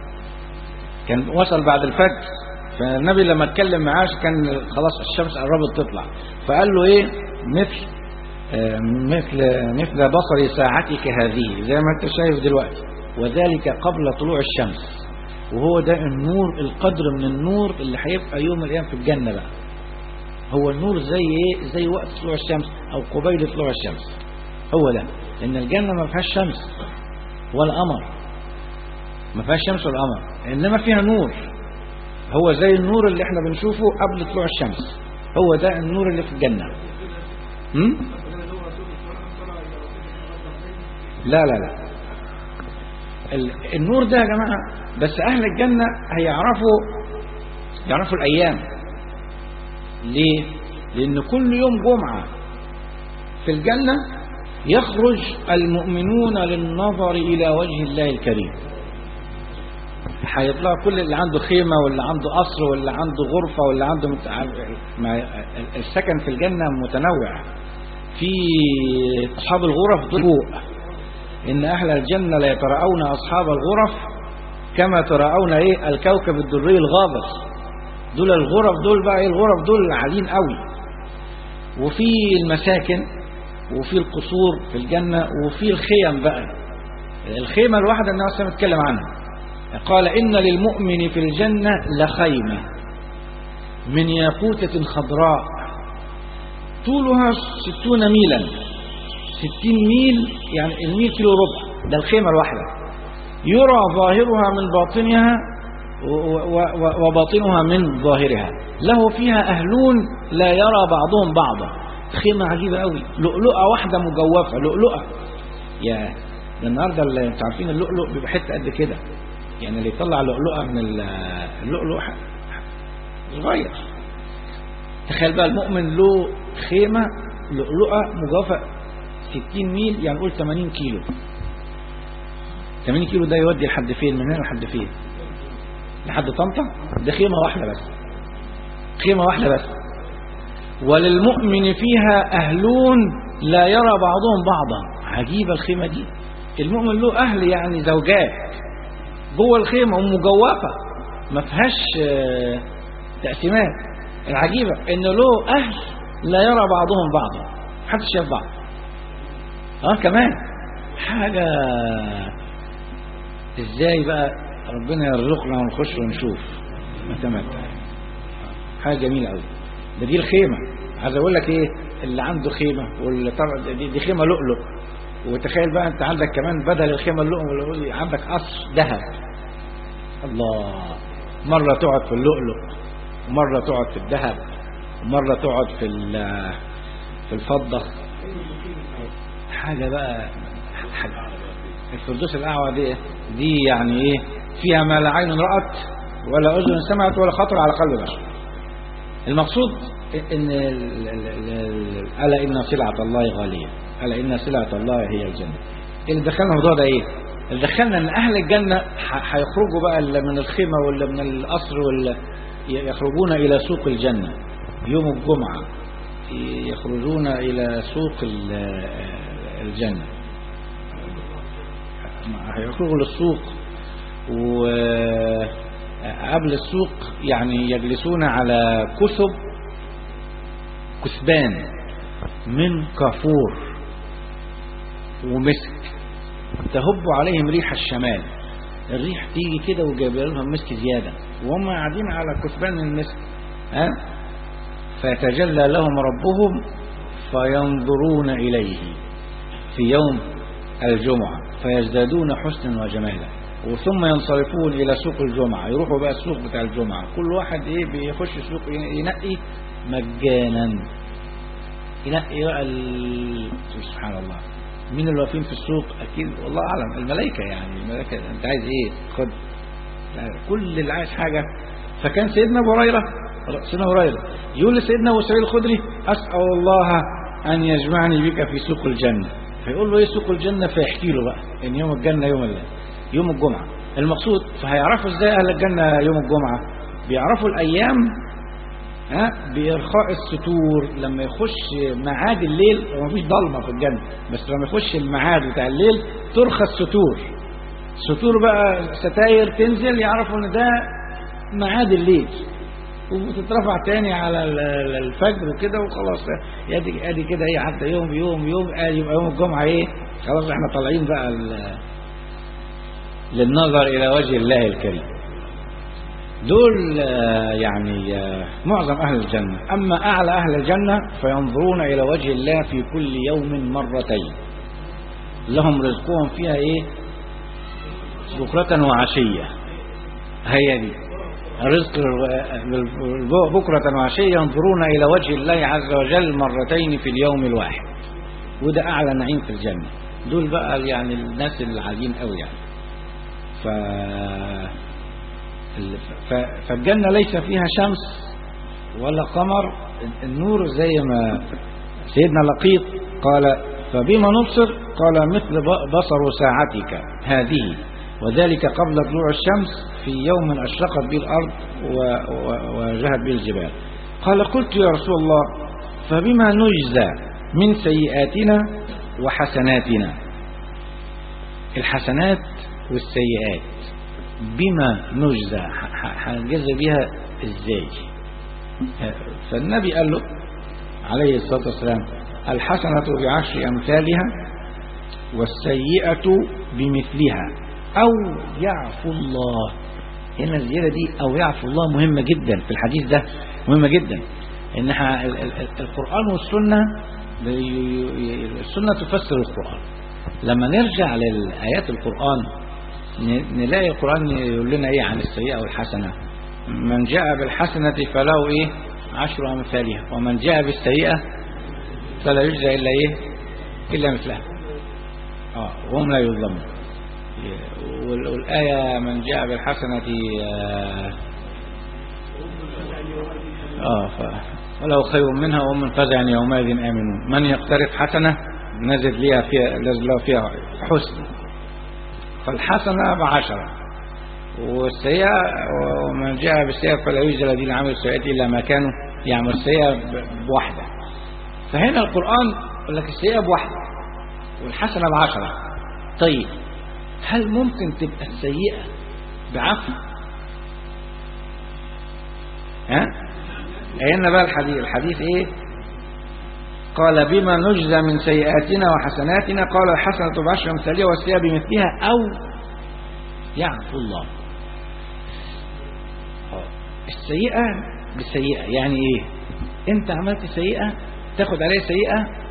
كان وصل بعد الفجر فالنبي لما اتكلم معاه كان خلاص الشمس قربت تطلع فقال له ايه مثل آه، مثل مثل بصر ساعتك هذه زي ما انت شايف دلوقتي وذلك قبل طلوع الشمس وهو ده النور القدر من النور اللي هيبقى يوم القيامه في الجنه بقى هو النور زي ايه زي وقت طلوع الشمس او قبيل طلوع الشمس هو ده لان الجنه ما فيهاش شمس ولا قمر ما فيهاش شمس ولا قمر انما فيها نور هو زي النور اللي احنا بنشوفه قبل طلوع الشمس هو ده النور اللي في الجنه هم؟ لا لا لا ال- النور ده يا جماعة بس أهل الجنة هيعرفوا يعرفوا الأيام ليه؟ لأن كل يوم جمعة في الجنة يخرج المؤمنون للنظر إلى وجه الله الكريم هيطلع كل اللي عنده خيمة واللي عنده قصر واللي عنده غرفة واللي عنده مت... ما- السكن في الجنة متنوع في أصحاب الغرف دول فوق إن أهل الجنة لا يتراءون أصحاب الغرف كما تراءون إيه الكوكب الدري الغابر دول الغرف دول بقى إيه الغرف دول عاليين قوي وفي المساكن وفي القصور في الجنة وفي الخيم بقى الخيمة الواحدة النبي صلى الله عليه وسلم اتكلم عنها قال إن للمؤمن في الجنة لخيمة من ياقوتة خضراء طولها ستون ميلا ستين ميل يعني الميل كيلو ربع ده الخيمة الواحدة يرى ظاهرها من باطنها و- و- وباطنها من ظاهرها له فيها أهلون لا يرى بعضهم بعضا خيمة عجيبة قوي لؤلؤة واحدة مجوفة لؤلؤة يا ده النهارده اللي انتوا عارفين اللؤلؤ بيبقى حته قد كده يعني اللي يطلع لؤلؤه من ال- اللؤلؤ ح- صغير تخيل بقى المؤمن له خيمه لؤلؤه مجوفه 60 ميل يعني نقول 80 كيلو 80 كيلو ده يودي لحد فين من هنا لحد فين لحد طنطا ده خيمه واحده بس خيمه واحده بس وللمؤمن فيها أهلون لا يرى بعضهم بعضا عجيبة الخيمة دي المؤمن له أهل يعني زوجات جوه الخيمة ومجوفة ما فيهاش آه، تقسيمات العجيبة إن له أهل لا يرى بعضهم بعضا محدش شايف بعض اه كمان حاجة ازاي بقى ربنا يرزقنا ونخش ونشوف نتمتع حاجة جميلة قوي ده دي الخيمة عايز اقول لك ايه اللي عنده خيمة واللي طبعا دي, دي خيمة لؤلؤ وتخيل بقى انت عندك كمان بدل الخيمة اللؤلؤ عندك قصر ذهب الله مرة تقعد في اللؤلؤ ومرة تقعد في الذهب ومرة تقعد في ال- في الفضة حاجة بقى حاجة الفردوس الأعلى دي دي يعني ايه فيها ما لا عين رأت ولا أذن سمعت ولا خطر على قلب بشر المقصود ان ال- ال- ال- الا ان سلعه الله غاليه الا ان سلعه الله هي الجنه اللي دخلنا الموضوع ده ايه اللي دخلنا ان اهل الجنه ح- هيخرجوا بقى اللي من الخيمه ولا من القصر ولا ي- يخرجون الى سوق الجنه يوم الجمعه ي- يخرجون الى سوق ال- الجنه هيخرجوا للسوق وقبل السوق يعني يجلسون على كثب كثبان من كافور ومسك تهب عليهم ريح الشمال الريح تيجي كده وجايب لهم مسك زياده وهم قاعدين على كثبان من المسك ها فيتجلى لهم ربهم فينظرون اليه في يوم الجمعه فيزدادون حسنا وجمالا وثم ينصرفون الى سوق الجمعه يروحوا بقى السوق بتاع الجمعه كل واحد ايه بيخش السوق ينقي مجانا ينقي بقى ال... سبحان الله مين اللي واقفين في السوق اكيد والله اعلم الملائكه يعني الملائكه انت عايز ايه خد يعني كل اللي عايز حاجه فكان سيدنا ابو هريره سيدنا ابو هريره يقول لسيدنا ابو سعيد الخدري اسال الله ان يجمعني بك في سوق الجنه فيقول له ايه سوق الجنه فيحكي له بقى ان يوم الجنه يوم الله يوم الجمعه المقصود فهيعرفوا ازاي اهل الجنه يوم الجمعه بيعرفوا الايام ها بإرخاء الستور لما يخش ميعاد الليل هو مفيش ضلمة في الجنة بس لما يخش الميعاد بتاع الليل ترخى الستور ستور بقى ستاير تنزل يعرفوا ان ده ميعاد الليل وتترفع تاني على ال- ال- الفجر وكده وخلاص ادي ادي كده ايه عدى يوم يوم يوم ادي يبقى يوم الجمعه ايه خلاص احنا طالعين بقى ال- للنظر الى وجه الله الكريم دول آه، يعني آه، معظم أهل الجنة أما أعلى أهل الجنة فينظرون إلى وجه الله في كل يوم مرتين لهم رزقهم فيها إيه بكرة وعشية هي دي رزق الر- بكرة وعشية ينظرون إلى وجه الله عز وجل مرتين في اليوم الواحد وده أعلى نعيم في الجنة دول بقى يعني الناس العاليين قوي يعني ف ال- ف- فالجنة ليس فيها شمس ولا قمر النور زي ما سيدنا لقيط قال فبما نبصر قال مثل ب- بصر ساعتك هذه وذلك قبل طلوع الشمس في يوم أشرقت به الأرض و- و- وجهت به الجبال قال قلت يا رسول الله فبما نجزى من سيئاتنا وحسناتنا الحسنات والسيئات بما نجزى ح- ح- هنجزى بيها ازاي فالنبي قال له عليه الصلاة والسلام الحسنة بعشر أمثالها والسيئة بمثلها أو يعفو الله هنا الزيادة دي أو يعفو الله مهمة جدا في الحديث ده مهمة جدا إن ح- ال- ال- القرآن والسنة بي- السنة تفسر القرآن لما نرجع للآيات القرآن ن- نلاقي القرآن يقول لنا ايه عن السيئة والحسنة من جاء بالحسنة فله ايه عشر أمثالها ومن جاء بالسيئة فلا يجزى إلا ايه إلا مثلها اه وهم لا يظلمون وال- والآية من جاء بالحسنة آه آه ف ولو خير منها وهم من فزع يومئذ آمنون من يقترف حسنة نزد لها فيها نزد له فيها حسن فالحسنة بعشرة والسيئة ومن جاء بالسيئة فلا يجزى الذين عملوا السيئات إلا ما كانوا يعملوا السيئة ب- بواحدة فهنا القرآن يقول لك السيئة بواحدة والحسنة بعشرة طيب هل ممكن تبقى السيئة بعفو ها قلنا بقى الحديث الحديث ايه قال بما نجزى من سيئاتنا وحسناتنا قال الحسنة بعشر أمثالها والسيئة بمثلها أو يعفو الله السيئة بالسيئة يعني ايه انت عملت سيئة تاخد عليها سيئة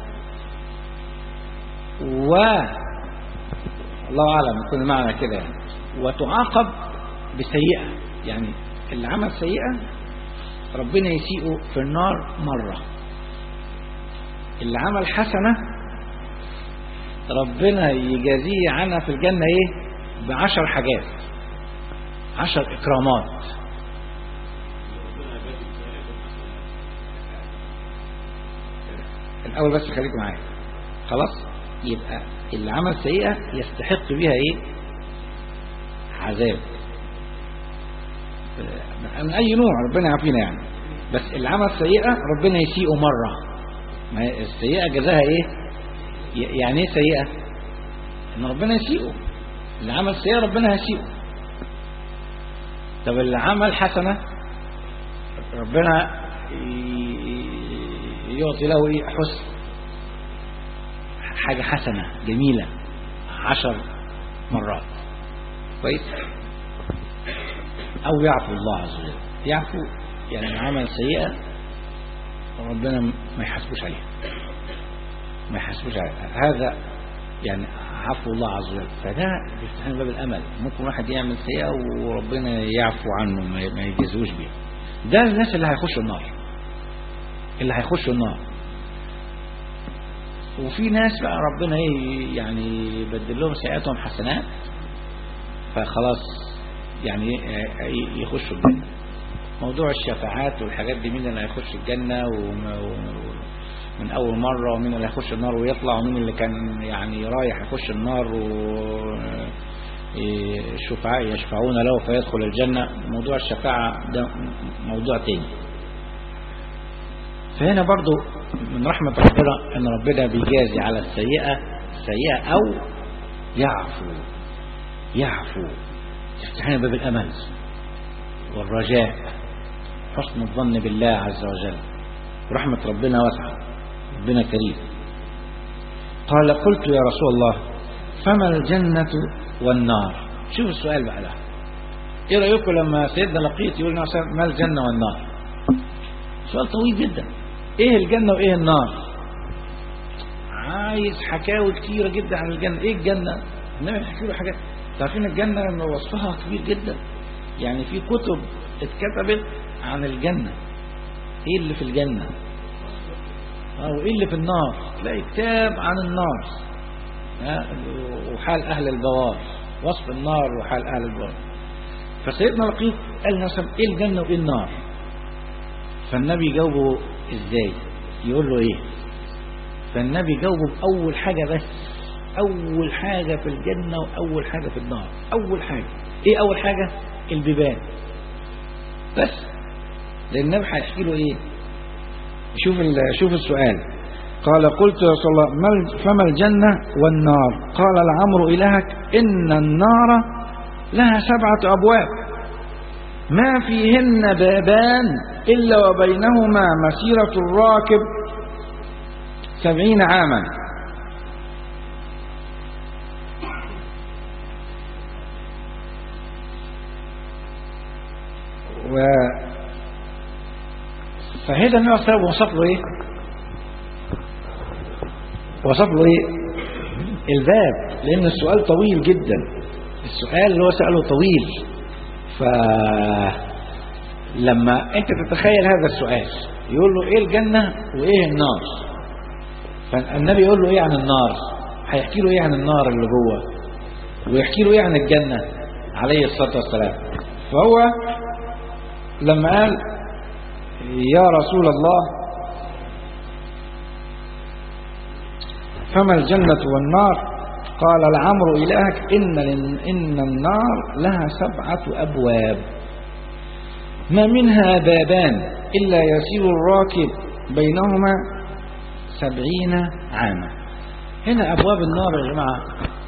و الله أعلم يكون معنى كده يعني وتعاقب بسيئة يعني اللي عمل سيئة ربنا يسيئه في النار مرة اللي عمل حسنة ربنا يجازيه عنها في الجنة ايه بعشر حاجات عشر إكرامات الأول بس خليكم معايا خلاص يبقى اللي عمل سيئة يستحق بها ايه عذاب من اي نوع ربنا يعافينا يعني بس اللي عمل سيئة ربنا يسيئه مرة ما هي السيئة جزاها ايه ي- يعني ايه سيئة ان ربنا يسيئه اللي عمل سيئة ربنا هيسيئه طب اللي عمل حسنة ربنا ي- يعطي له ايه حسن حاجة حسنة جميلة عشر مرات كويس أو يعفو الله عز وجل يعفو يعني من عمل سيئة ربنا ما يحاسبوش عليها ما يحاسبوش عليها هذا يعني عفو الله عز وجل فده بيفتح لنا باب الأمل ممكن واحد يعمل سيئة وربنا يعفو عنه ما ما يجازوش بيها ده الناس اللي هيخشوا النار اللي هيخشوا النار وفي ناس بقى ربنا ايه يعني يبدل لهم سيئاتهم حسنات فخلاص يعني ي- يخشوا الجنة موضوع الشفاعات والحاجات دي مين اللي هيخش الجنة وم- و- من أول مرة ومين اللي هيخش النار ويطلع ومين اللي كان يعني رايح يخش النار و الشفعاء يشفعون له فيدخل الجنة موضوع الشفاعة ده موضوع تاني فهنا برضو من رحمة ربنا ان ربنا بيجازي على السيئة سيئة او يعفو يعفو تفتح لنا باب الامل والرجاء حسن الظن بالله عز وجل رحمة ربنا واسعة ربنا كريم قال قلت يا رسول الله فما الجنة والنار شوف السؤال بقى ده ايه رأيكم لما سيدنا لقيت يقول لنا ما الجنة والنار سؤال طويل جدا ايه الجنة وايه النار عايز حكاوي كتيرة جدا عن الجنة ايه الجنة النبي يحكي له حاجات تعرفين الجنة ان وصفها كبير جدا يعني في كتب اتكتبت عن الجنة ايه اللي في الجنة اه وايه اللي في النار تلاقي كتاب عن النار ها وحال اهل البوار وصف النار وحال اهل البوار فسيدنا لقيط قال نسب ايه الجنة وايه النار فالنبي جاوبه ازاي يقول له ايه فالنبي جاوبه بأول حاجة بس أول حاجة في الجنة وأول حاجة في النار أول حاجة إيه أول حاجة البيبان بس لأن النبي هيحكي له إيه شوف شوف السؤال قال قلت يا رسول الله ما فما الجنة والنار قال العمر إلهك إن النار لها سبعة أبواب ما فيهن بابان إلا وبينهما مسيرة الراكب سبعين عاما و فهذا النبي صلى الله عليه وسلم وصف له ايه وصف له ايه الباب لان السؤال طويل جدا السؤال اللي هو سأله طويل فلما انت تتخيل هذا السؤال يقول له ايه الجنة وايه النار فالنبي يقول له ايه عن النار هيحكي له ايه عن النار اللي جوه ويحكي له ايه عن الجنة عليه الصلاة والسلام فهو لما قال يا رسول الله فما الجنة والنار قال العمر إلهك إن, إن النار لها سبعة أبواب ما منها بابان إلا يسير الراكب بينهما سبعين عاما هنا أبواب النار يا جماعة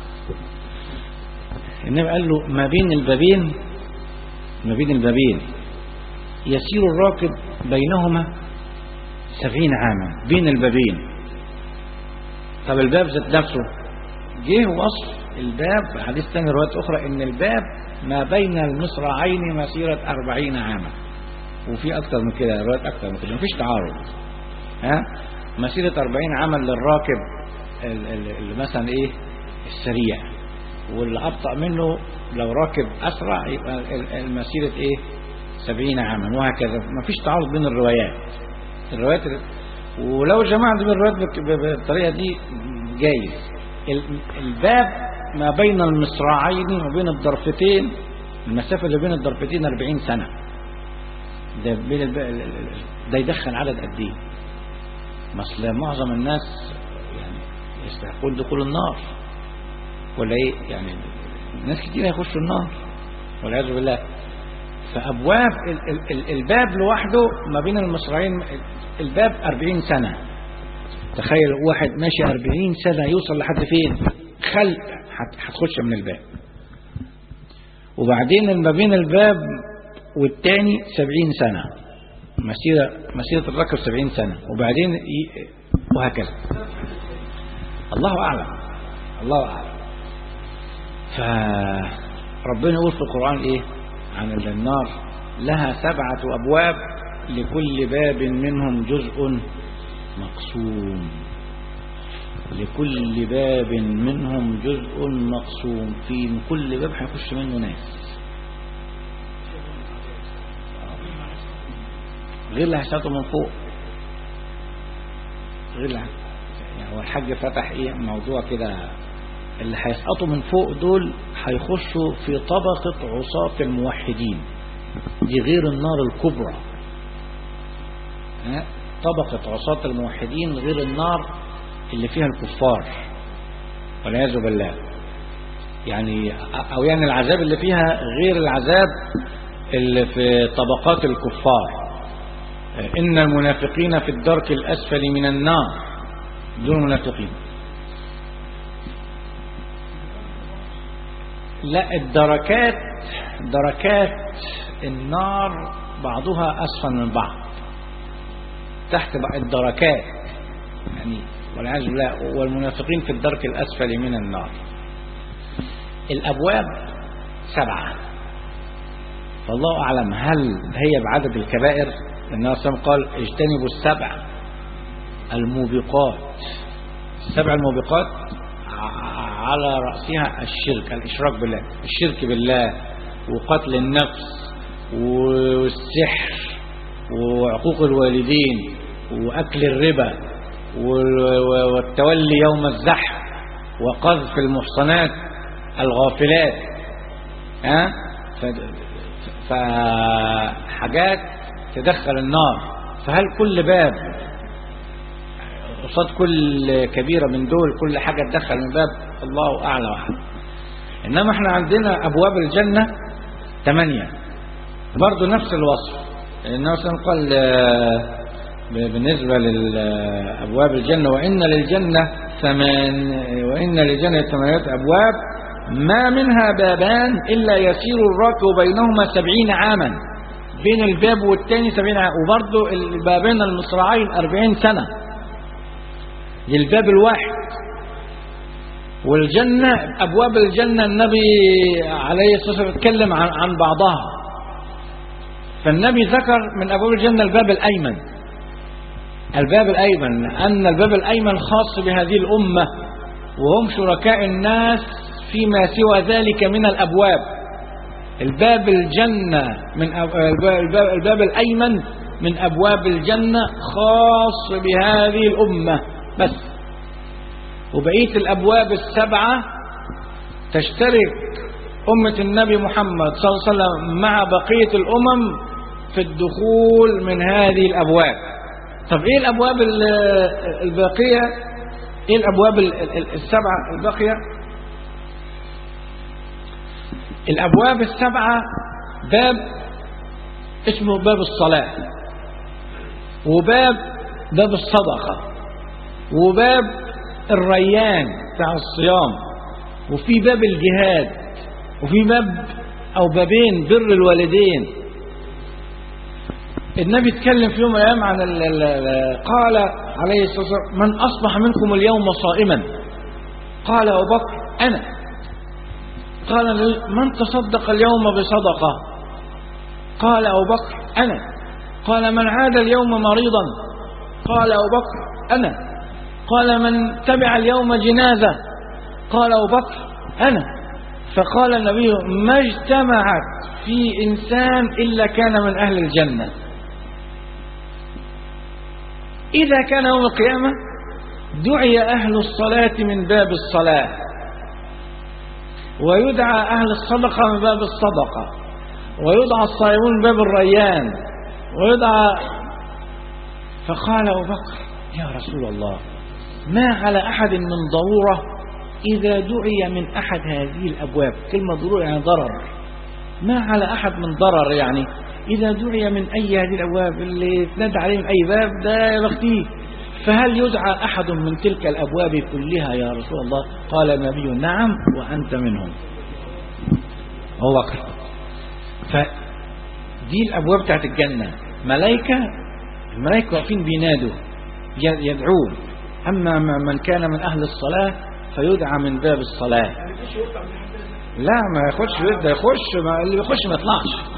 النبي قال له ما بين البابين ما بين البابين يسير الراكب بينهما سبعين عاما بين البابين طب الباب ذات نفسه جه وصف الباب حديث تاني روايات أخرى إن الباب ما بين المصراعين مسيرة أربعين عاما وفي أكتر من كده روايات أكتر من كده مفيش تعارض ها مسيرة أربعين عاما للراكب ال- ال- ال- مثلا إيه السريع واللي أبطأ منه لو راكب أسرع يبقى ال- المسيرة إيه سبعين عاما وهكذا مفيش تعارض بين الروايات الروايات ال- ولو جمعت بين الروايات بك- ب- بالطريقة دي جايز ال- الباب ما بين المصراعين وبين الضرفتين المسافة اللي بين الضرفتين 40 سنة ده بين الب... ال- ال- ال- ده يدخل عدد قد ايه؟ ما اصل معظم الناس يعني يستحقون دخول النار ولا ايه؟ يعني ناس كتير هيخشوا النار والعياذ بالله فابواب ال... ال... ال... الباب لوحده ما بين المصراعين الباب 40 سنة تخيل واحد ماشي 40 سنة يوصل لحد فين خلق هت- هتخش من الباب وبعدين ما بين الباب والتاني 70 سنة مسيرة مسيرة الركب 70 سنة وبعدين ي... وهكذا الله أعلم الله أعلم فربنا يقول في القرآن إيه عن النار لها سبعة أبواب لكل باب منهم جزء مقسوم لكل باب منهم جزء مقسوم في كل باب هيخش منه ناس غير اللي هيسقطوا من فوق غير اللي هي- يعني هو الحاج فتح ايه موضوع كده اللي هيسقطوا من فوق دول هيخشوا في طبقة عصاة الموحدين دي غير النار الكبرى ها؟ طبقة عصاة الموحدين غير النار اللي فيها الكفار والعياذ بالله يعني او يعني العذاب اللي فيها غير العذاب اللي في طبقات الكفار ان المنافقين في الدرك الاسفل من النار دون منافقين لا الدركات دركات النار بعضها اسفل من بعض تحت بقى الدركات يعني والعياذ بالله والمنافقين في الدرك الأسفل من النار الأبواب سبعة فالله أعلم هل هي بعدد الكبائر لأن الرسول قال اجتنبوا السبع الموبقات السبع الموبقات ع- على رأسها الشرك الإشراك بالله الشرك بالله وقتل النفس والسحر وعقوق الوالدين وأكل الربا وال- والتولي يوم الزحف وقذف المحصنات الغافلات ها ف- فحاجات تدخل النار فهل كل باب قصاد كل كبيرة من دول كل حاجة تدخل من باب الله أعلى وأعلم إنما احنا عندنا أبواب الجنة ثمانية برضو نفس الوصف النبي صلى الله عليه وسلم قال آه، ب- بالنسبة لأبواب الجنة وإن للجنة ثمان وإن للجنة ثمانية أبواب ما منها بابان إلا يسير الراكب بينهما سبعين عاما بين الباب والتاني سبعين عاما وبرضو البابين المصراعين أربعين سنة للباب الواحد والجنة أبواب الجنة النبي عليه الصلاة والسلام اتكلم عن, عن بعضها فالنبي ذكر من أبواب الجنة الباب الأيمن الباب الأيمن أن الباب الأيمن خاص بهذه الأمة وهم شركاء الناس فيما سوى ذلك من الأبواب الباب الجنة من أب... الباب, الباب, الباب الأيمن من أبواب الجنة خاص بهذه الأمة بس وبقية الأبواب السبعة تشترك أمة النبي محمد صلى الله عليه وسلم مع بقية الأمم في الدخول من هذه الأبواب طب إيه الأبواب ال- الباقية إيه الأبواب ال- ال- السبعة الباقية الأبواب السبعة باب اسمه باب الصلاة وباب باب الصدقة وباب الريان بتاع الصيام وفي باب الجهاد وفي باب أو بابين بر الوالدين النبي اتكلم في يوم من الأيام عن ال ال ال- قال عليه الصلاة والسلام من أصبح منكم اليوم صائما قال أبو بكر أنا قال لي، من تصدق اليوم بصدقة قال أبو بكر أنا قال من عاد اليوم مريضا قال أبو بكر أنا قال من تبع اليوم جنازة قال أبو بكر أنا فقال النبي ما اجتمعت في إنسان إلا كان من أهل الجنة إذا كان يوم القيامة دعي أهل الصلاة من باب الصلاة ويدعى أهل الصدقة من باب الصدقة ويدعى الصائمون من باب الريان ويدعى فقال أبو بكر يا رسول الله ما على أحد من ضرورة إذا دعي من أحد هذه الأبواب كلمة ضرورة يعني ضرر ما على أحد من ضرر يعني إذا دعي من أي هذه الأبواب اللي تنادى عليه من أي باب ده يا بختيه فهل يدعى أحد من تلك الأبواب كلها يا رسول الله قال النبي نعم وأنت منهم أبو بكر فدي الأبواب بتاعت الجنة ملائكة الملائكة واقفين بينادوا ي- يدعون أما من كان من أهل الصلاة فيدعى من باب الصلاة لا ما ياخدش ورد يخش ما اللي يخش ما يطلعش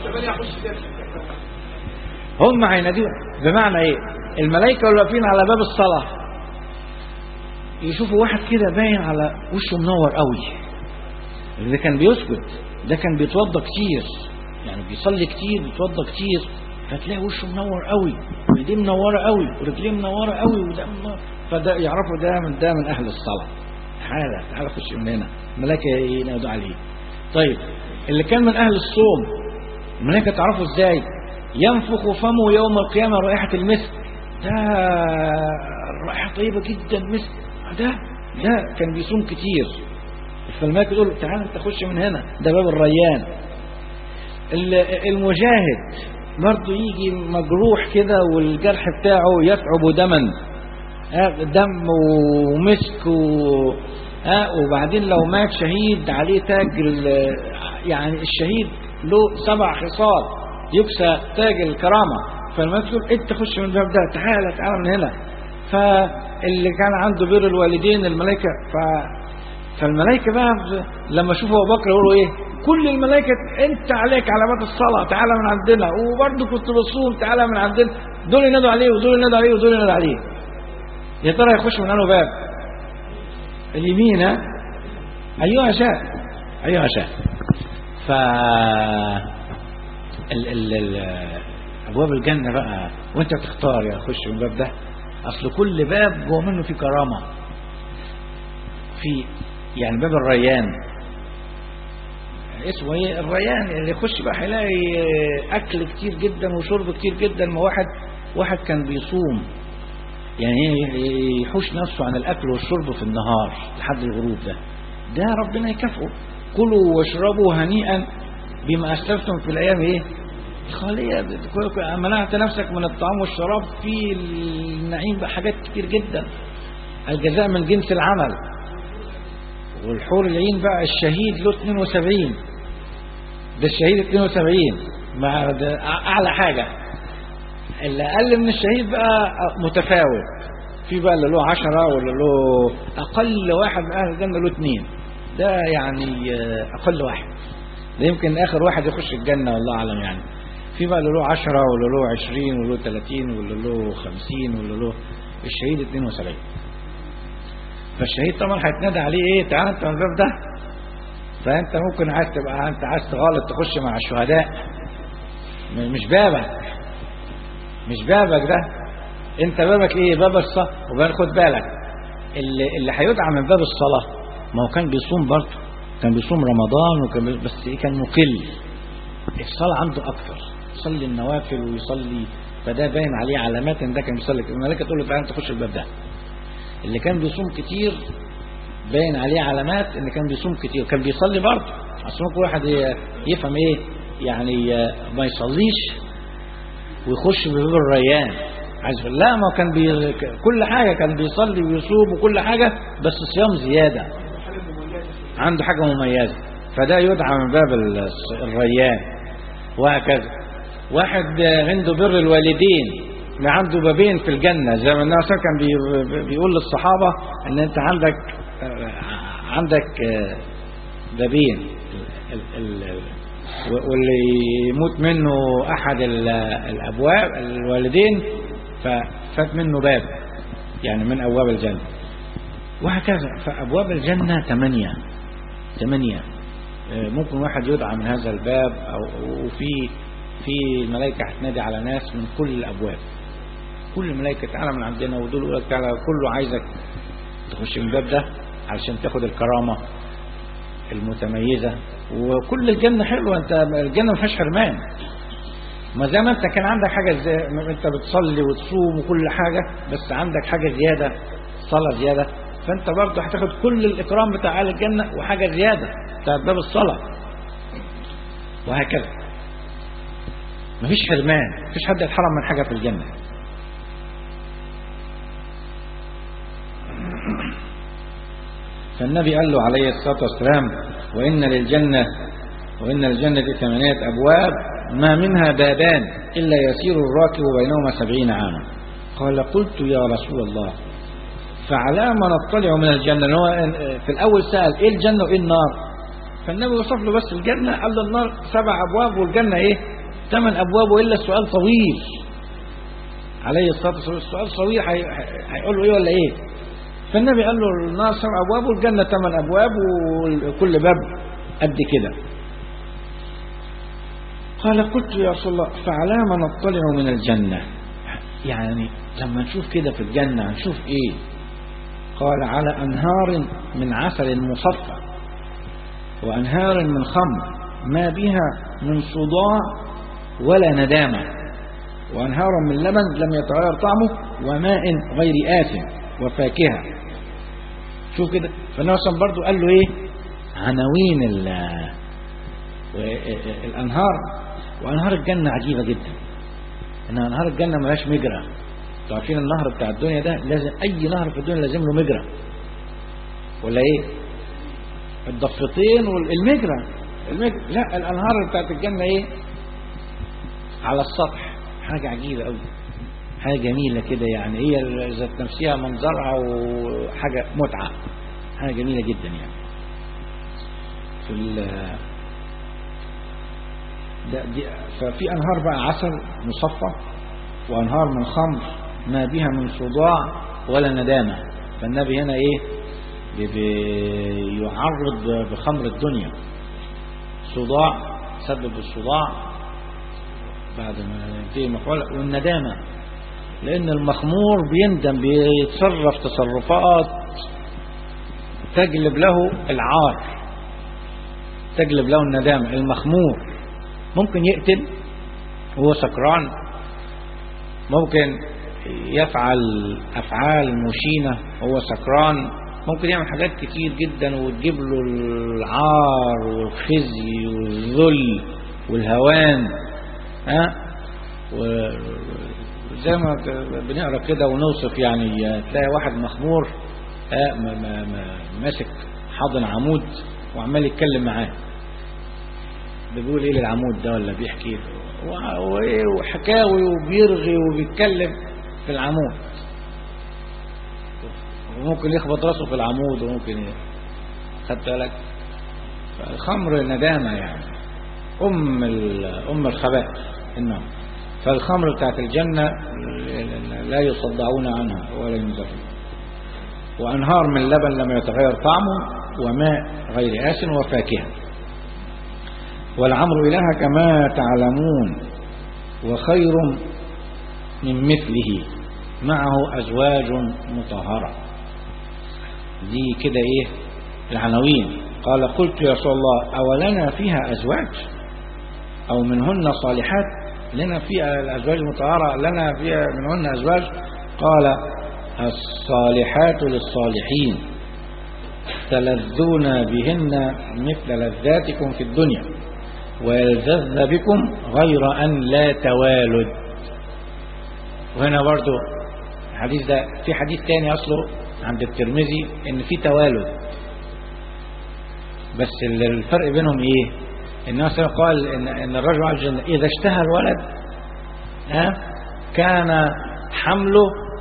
هم هينادون بمعنى ايه الملائكه اللي واقفين على باب الصلاه يشوفوا واحد كده باين على وشه منور قوي اللي كان بيسجد ده كان بيتوضى كتير يعني بيصلي كتير بيتوضى كتير فتلاقي وشه منور قوي وايديه منوره قوي ورجليه منوره قوي وده منور فده يعرفوا ده من ده من اهل الصلاه تعالى تعالى خش من هنا الملائكه ينادوا عليه طيب اللي كان من اهل الصوم الملائكه تعرفوا ازاي ينفخ فمه يوم القيامه رائحه المسك ده رائحه طيبه جدا مسك ده ده كان بيصوم كتير فالملائكه تقول تعالى انت خش من هنا ده باب الريان ال- المجاهد برضه يجي مجروح كده والجرح بتاعه يتعب دما ها، دم ومسك و... ها وبعدين لو مات شهيد عليه تاج ال... يعني الشهيد له سبع خصال يكسى تاج الكرامة فالملك يقول انت خش من الباب ده تعالى تعالى من هنا فاللي كان عنده بر الوالدين الملائكة ف... فالملائكة بقى لما شوفوا أبو بكر يقولوا إيه كل الملائكة أنت عليك علامات الصلاة تعالى من عندنا وبرضه كنت بصوم تعالى من عندنا دول ينادوا عليه ودول ينادوا عليه ودول ينادوا عليه يا ترى يخش من أنه باب اليمين ها أيها شاء أيها شاء ف ال... ال... ال... أبواب الجنة بقى وأنت تختار يا خش من الباب ده أصل كل باب جوه منه في كرامة في يعني باب الريان اسمه ايه الريان اللي يخش بقى هيلاقي اكل كتير جدا وشرب كتير جدا ما واحد واحد كان بيصوم يعني ايه يحوش نفسه عن الاكل والشرب في النهار لحد الغروب ده ده ربنا يكافئه كلوا واشربوا هنيئا بما اسلفتم في الايام ايه الخالية منعت نفسك من الطعام والشراب في النعيم بقى حاجات كتير جدا الجزاء من جنس العمل والحور العين بقى الشهيد له 72 ده الشهيد 72 مع ده اعلى حاجه اللي اقل من الشهيد بقى متفاوت في بقى اللي له 10 واللي له اقل واحد من اهل الجنه له اثنين ده يعني اقل واحد ده يمكن اخر واحد يخش الجنه والله اعلم يعني في بقى اللي له 10 واللي له 20 واللي له 30 واللي له 50 واللي له الشهيد 72 فالشهيد طبعا هيتنادى عليه ايه تعال انت من الباب ده فانت ممكن عايز تبقى انت عايز تغلط تخش مع الشهداء م- مش بابك مش بابك ده انت بابك ايه باب الصف وبعدين خد بالك اللي, اللي هيدعى من باب الصلاة ما هو كان بيصوم برضه كان بيصوم رمضان وكان بي- بس إيه كان مقل الصلاة عنده أكثر يصلي النوافل ويصلي فده باين عليه علامات ان ده كان بيصلي الملائكة تقول له تعالى تخش الباب ده اللي كان بيصوم كتير باين عليه علامات ان كان بيصوم كتير كان بيصلي برضه اصل كل واحد ي- يفهم ايه يعني آه، ما يصليش ويخش بباب الريان عايز يقول لا ما هو كان بي... كل حاجه كان بيصلي ويصوم وكل حاجه بس صيام زياده عنده حاجه مميزه فده يدعى من باب ال- الريان وهكذا واحد عنده بر الوالدين ما عنده بابين في الجنة زي ما النبي صلى الله عليه وسلم كان بي- بيقول للصحابة ان انت عندك عندك بابين ال- ال- ال- واللي يموت منه احد ال- الابواب الوالدين ففات منه باب يعني من ابواب الجنة وهكذا فابواب الجنة ثمانية ثمانية آه، ممكن واحد يدعى من هذا الباب أو وفي في ملائكة هتنادي على ناس من كل الأبواب كل ملائكة تعالى من عندنا ودول يقول لك تعالى كله عايزك تخش من الباب ده علشان تاخد الكرامة المتميزة وكل الجنة حلوة انت الجنة ما فيهاش حرمان ما زي ما انت كان عندك حاجة زي ما انت بتصلي وتصوم وكل حاجة بس عندك حاجة زيادة صلاة زيادة فانت برضه هتاخد كل الإكرام بتاع أهل الجنة وحاجة زيادة بتاعت باب الصلاة وهكذا مفيش حرمان مفيش حد يتحرم من حاجة في الجنة فالنبي قال له عليه الصلاة والسلام وإن للجنة وإن للجنة ثمانية أبواب ما منها بابان إلا يسير الراكب بينهما سبعين عاما قال قلت يا رسول الله فعلى ما نطلع من الجنة اللي هو في الأول سأل إيه الجنة وإيه النار فالنبي وصف له بس الجنة قال له النار سبع أبواب والجنة إيه ثمان أبواب وإلا السؤال طويل عليه الصلاة والسلام السؤال طويل هي- هي- هيقول له إيه ولا إيه فالنبي قال له النار سبع أبواب والجنة ثمان أبواب وكل باب قد كده قال قلت يا رسول الله فعلى ما نطلع من الجنة يعني لما نشوف كده في الجنة هنشوف إيه قال على أنهار من عسل مصفى وأنهار من خمر ما بها من صداع ولا ندامة وأنهار من لبن لم يتغير طعمه وماء غير آثم وفاكهة شوف كده فالنبي صلى الله عليه وسلم برضه قال له إيه عناوين ال- الأنهار وأنهار الجنة عجيبة جدا إن أنهار الجنة ملهاش مجرى انتوا عارفين النهر بتاع الدنيا ده لازم أي نهر في الدنيا لازم له مجرى ولا إيه الضفتين والمجرى المجرى لا الأنهار بتاعت الجنة إيه على السطح حاجة عجيبة قوي حاجة جميلة كده يعني هي ذات نفسها منظرها وحاجة متعة حاجة جميلة جدا يعني في ال ده دي ففي أنهار بقى عسل مصفى وأنهار من خمر ما بها من صداع ولا ندامة فالنبي هنا إيه بي- بيعرض بخمر الدنيا صداع سبب الصداع بعد ما ينتهي مفعول والندامة لأن المخمور بيندم بيتصرف تصرفات تجلب له العار تجلب له الندامة المخمور ممكن يقتل وهو سكران ممكن يفعل أفعال مشينة وهو سكران ممكن يعمل حاجات كتير جدا وتجيب له العار والخزي والذل والهوان ها وزي ما بنقرا كده ونوصف يعني تلاقي واحد مخمور ها م- م- م- ماسك حاضن عمود وعمال يتكلم معاه بيقول ايه للعمود ده ولا بيحكي و- وايه وحكاوي وبيرغي وبيتكلم في العمود وممكن يخبط راسه في العمود وممكن ي- خدت بالك فالخمر ندامة يعني أم ال- أم الخبائث النار فالخمر بتاعت الجنة لا يصدعون عنها ولا ينزفون وأنهار من لبن لم يتغير طعمه وماء غير آسن وفاكهة والعمر إله كما تعلمون وخير من مثله معه أزواج مطهرة دي كده ايه العناوين قال قلت يا رسول الله أولنا فيها أزواج أو منهن صالحات لنا فيها الأزواج المطهرة لنا فيها منهن أزواج قال الصالحات للصالحين تلذون بهن مثل لذاتكم في الدنيا ويلذذن بكم غير أن لا توالد وهنا برضو الحديث ده في حديث تاني أصله عند الترمذي إن في توالد بس الفرق بينهم إيه الناس قال إن, إن الرجل على الجنة إذا اشتهى الولد ها كان حمله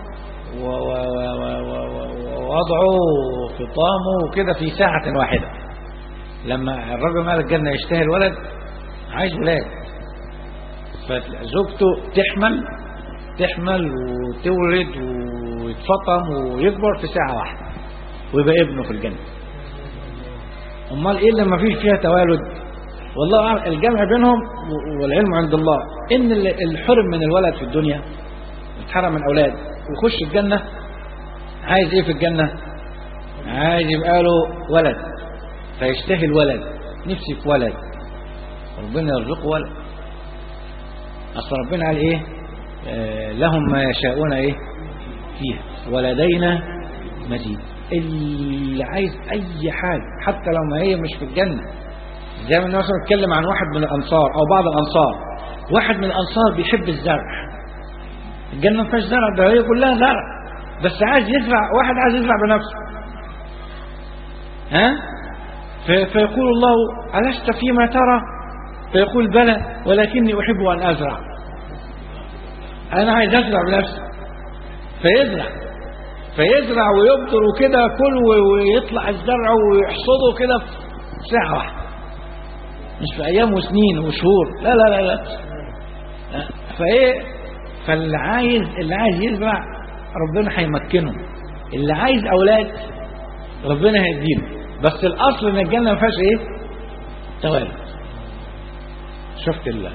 ووضعه وفطامه وكده في ساعة واحدة لما الرجل مال الجنة يشتهي الولد عايز ولاد فزوجته تحمل تحمل وتولد ويتفطم ويكبر في ساعة واحدة ويبقى ابنه في الجنة امال ايه اللي ما فيش فيها توالد والله أعلم الجمع بينهم والعلم عند الله ان الحرم من الولد في الدنيا اتحرم من اولاد ويخش الجنة عايز ايه في الجنة عايز يبقى له ولد فيشتهي الولد نفسي في ولد ربنا يرزقه ولد اصل ربنا قال ايه آه لهم ما يشاءون ايه فيها ولدينا مزيد اللي عايز اي حاجة حتى لو ما هي مش في الجنة زي ما مثلا اتكلم عن واحد من الانصار او بعض الانصار واحد من الانصار بيحب الزرع الجنة ما فيهاش زرع ده هي كلها زرع بس عايز يزرع واحد عايز يزرع بنفسه ها فيقول الله ألست فيما ترى فيقول بلى ولكني أحب أن أزرع أنا عايز أزرع بنفسي فيزرع فيزرع ويبذر وكده كل ويطلع الزرع ويحصده كده في ساعة واحدة مش في أيام وسنين وشهور لا لا لا لا فإيه فاللي عايز اللي عايز يزرع ربنا هيمكنه اللي عايز أولاد ربنا هيديله بس الأصل إن الجنة ما فيهاش إيه توالد شفت الله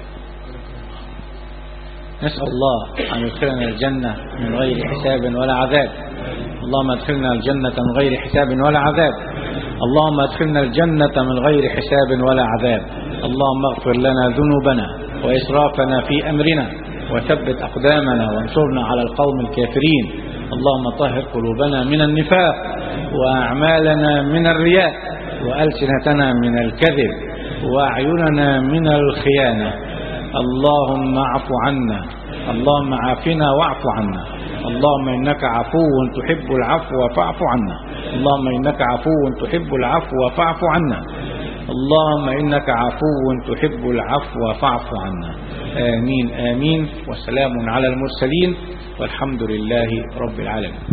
نسأل الله أن يدخلنا الجنة من غير حساب ولا عذاب اللهم ادخلنا الجنة من غير حساب ولا عذاب اللهم ادخلنا الجنة من غير حساب ولا عذاب اللهم اغفر لنا ذنوبنا وإسرافنا في أمرنا وثبت أقدامنا وانصرنا على القوم الكافرين اللهم طهر قلوبنا من النفاق وأعمالنا من الرياء وألسنتنا من الكذب وأعيننا من الخيانة اللهم اعف عنا اللهم عافنا واعف عنا اللهم إنك عفو تحب العفو فاعف عنا اللهم إنك عفو تحب العفو فاعف عنا اللهم إنك عفو تحب العفو فاعف عنا آمين آمين وسلام على المرسلين والحمد لله رب العالمين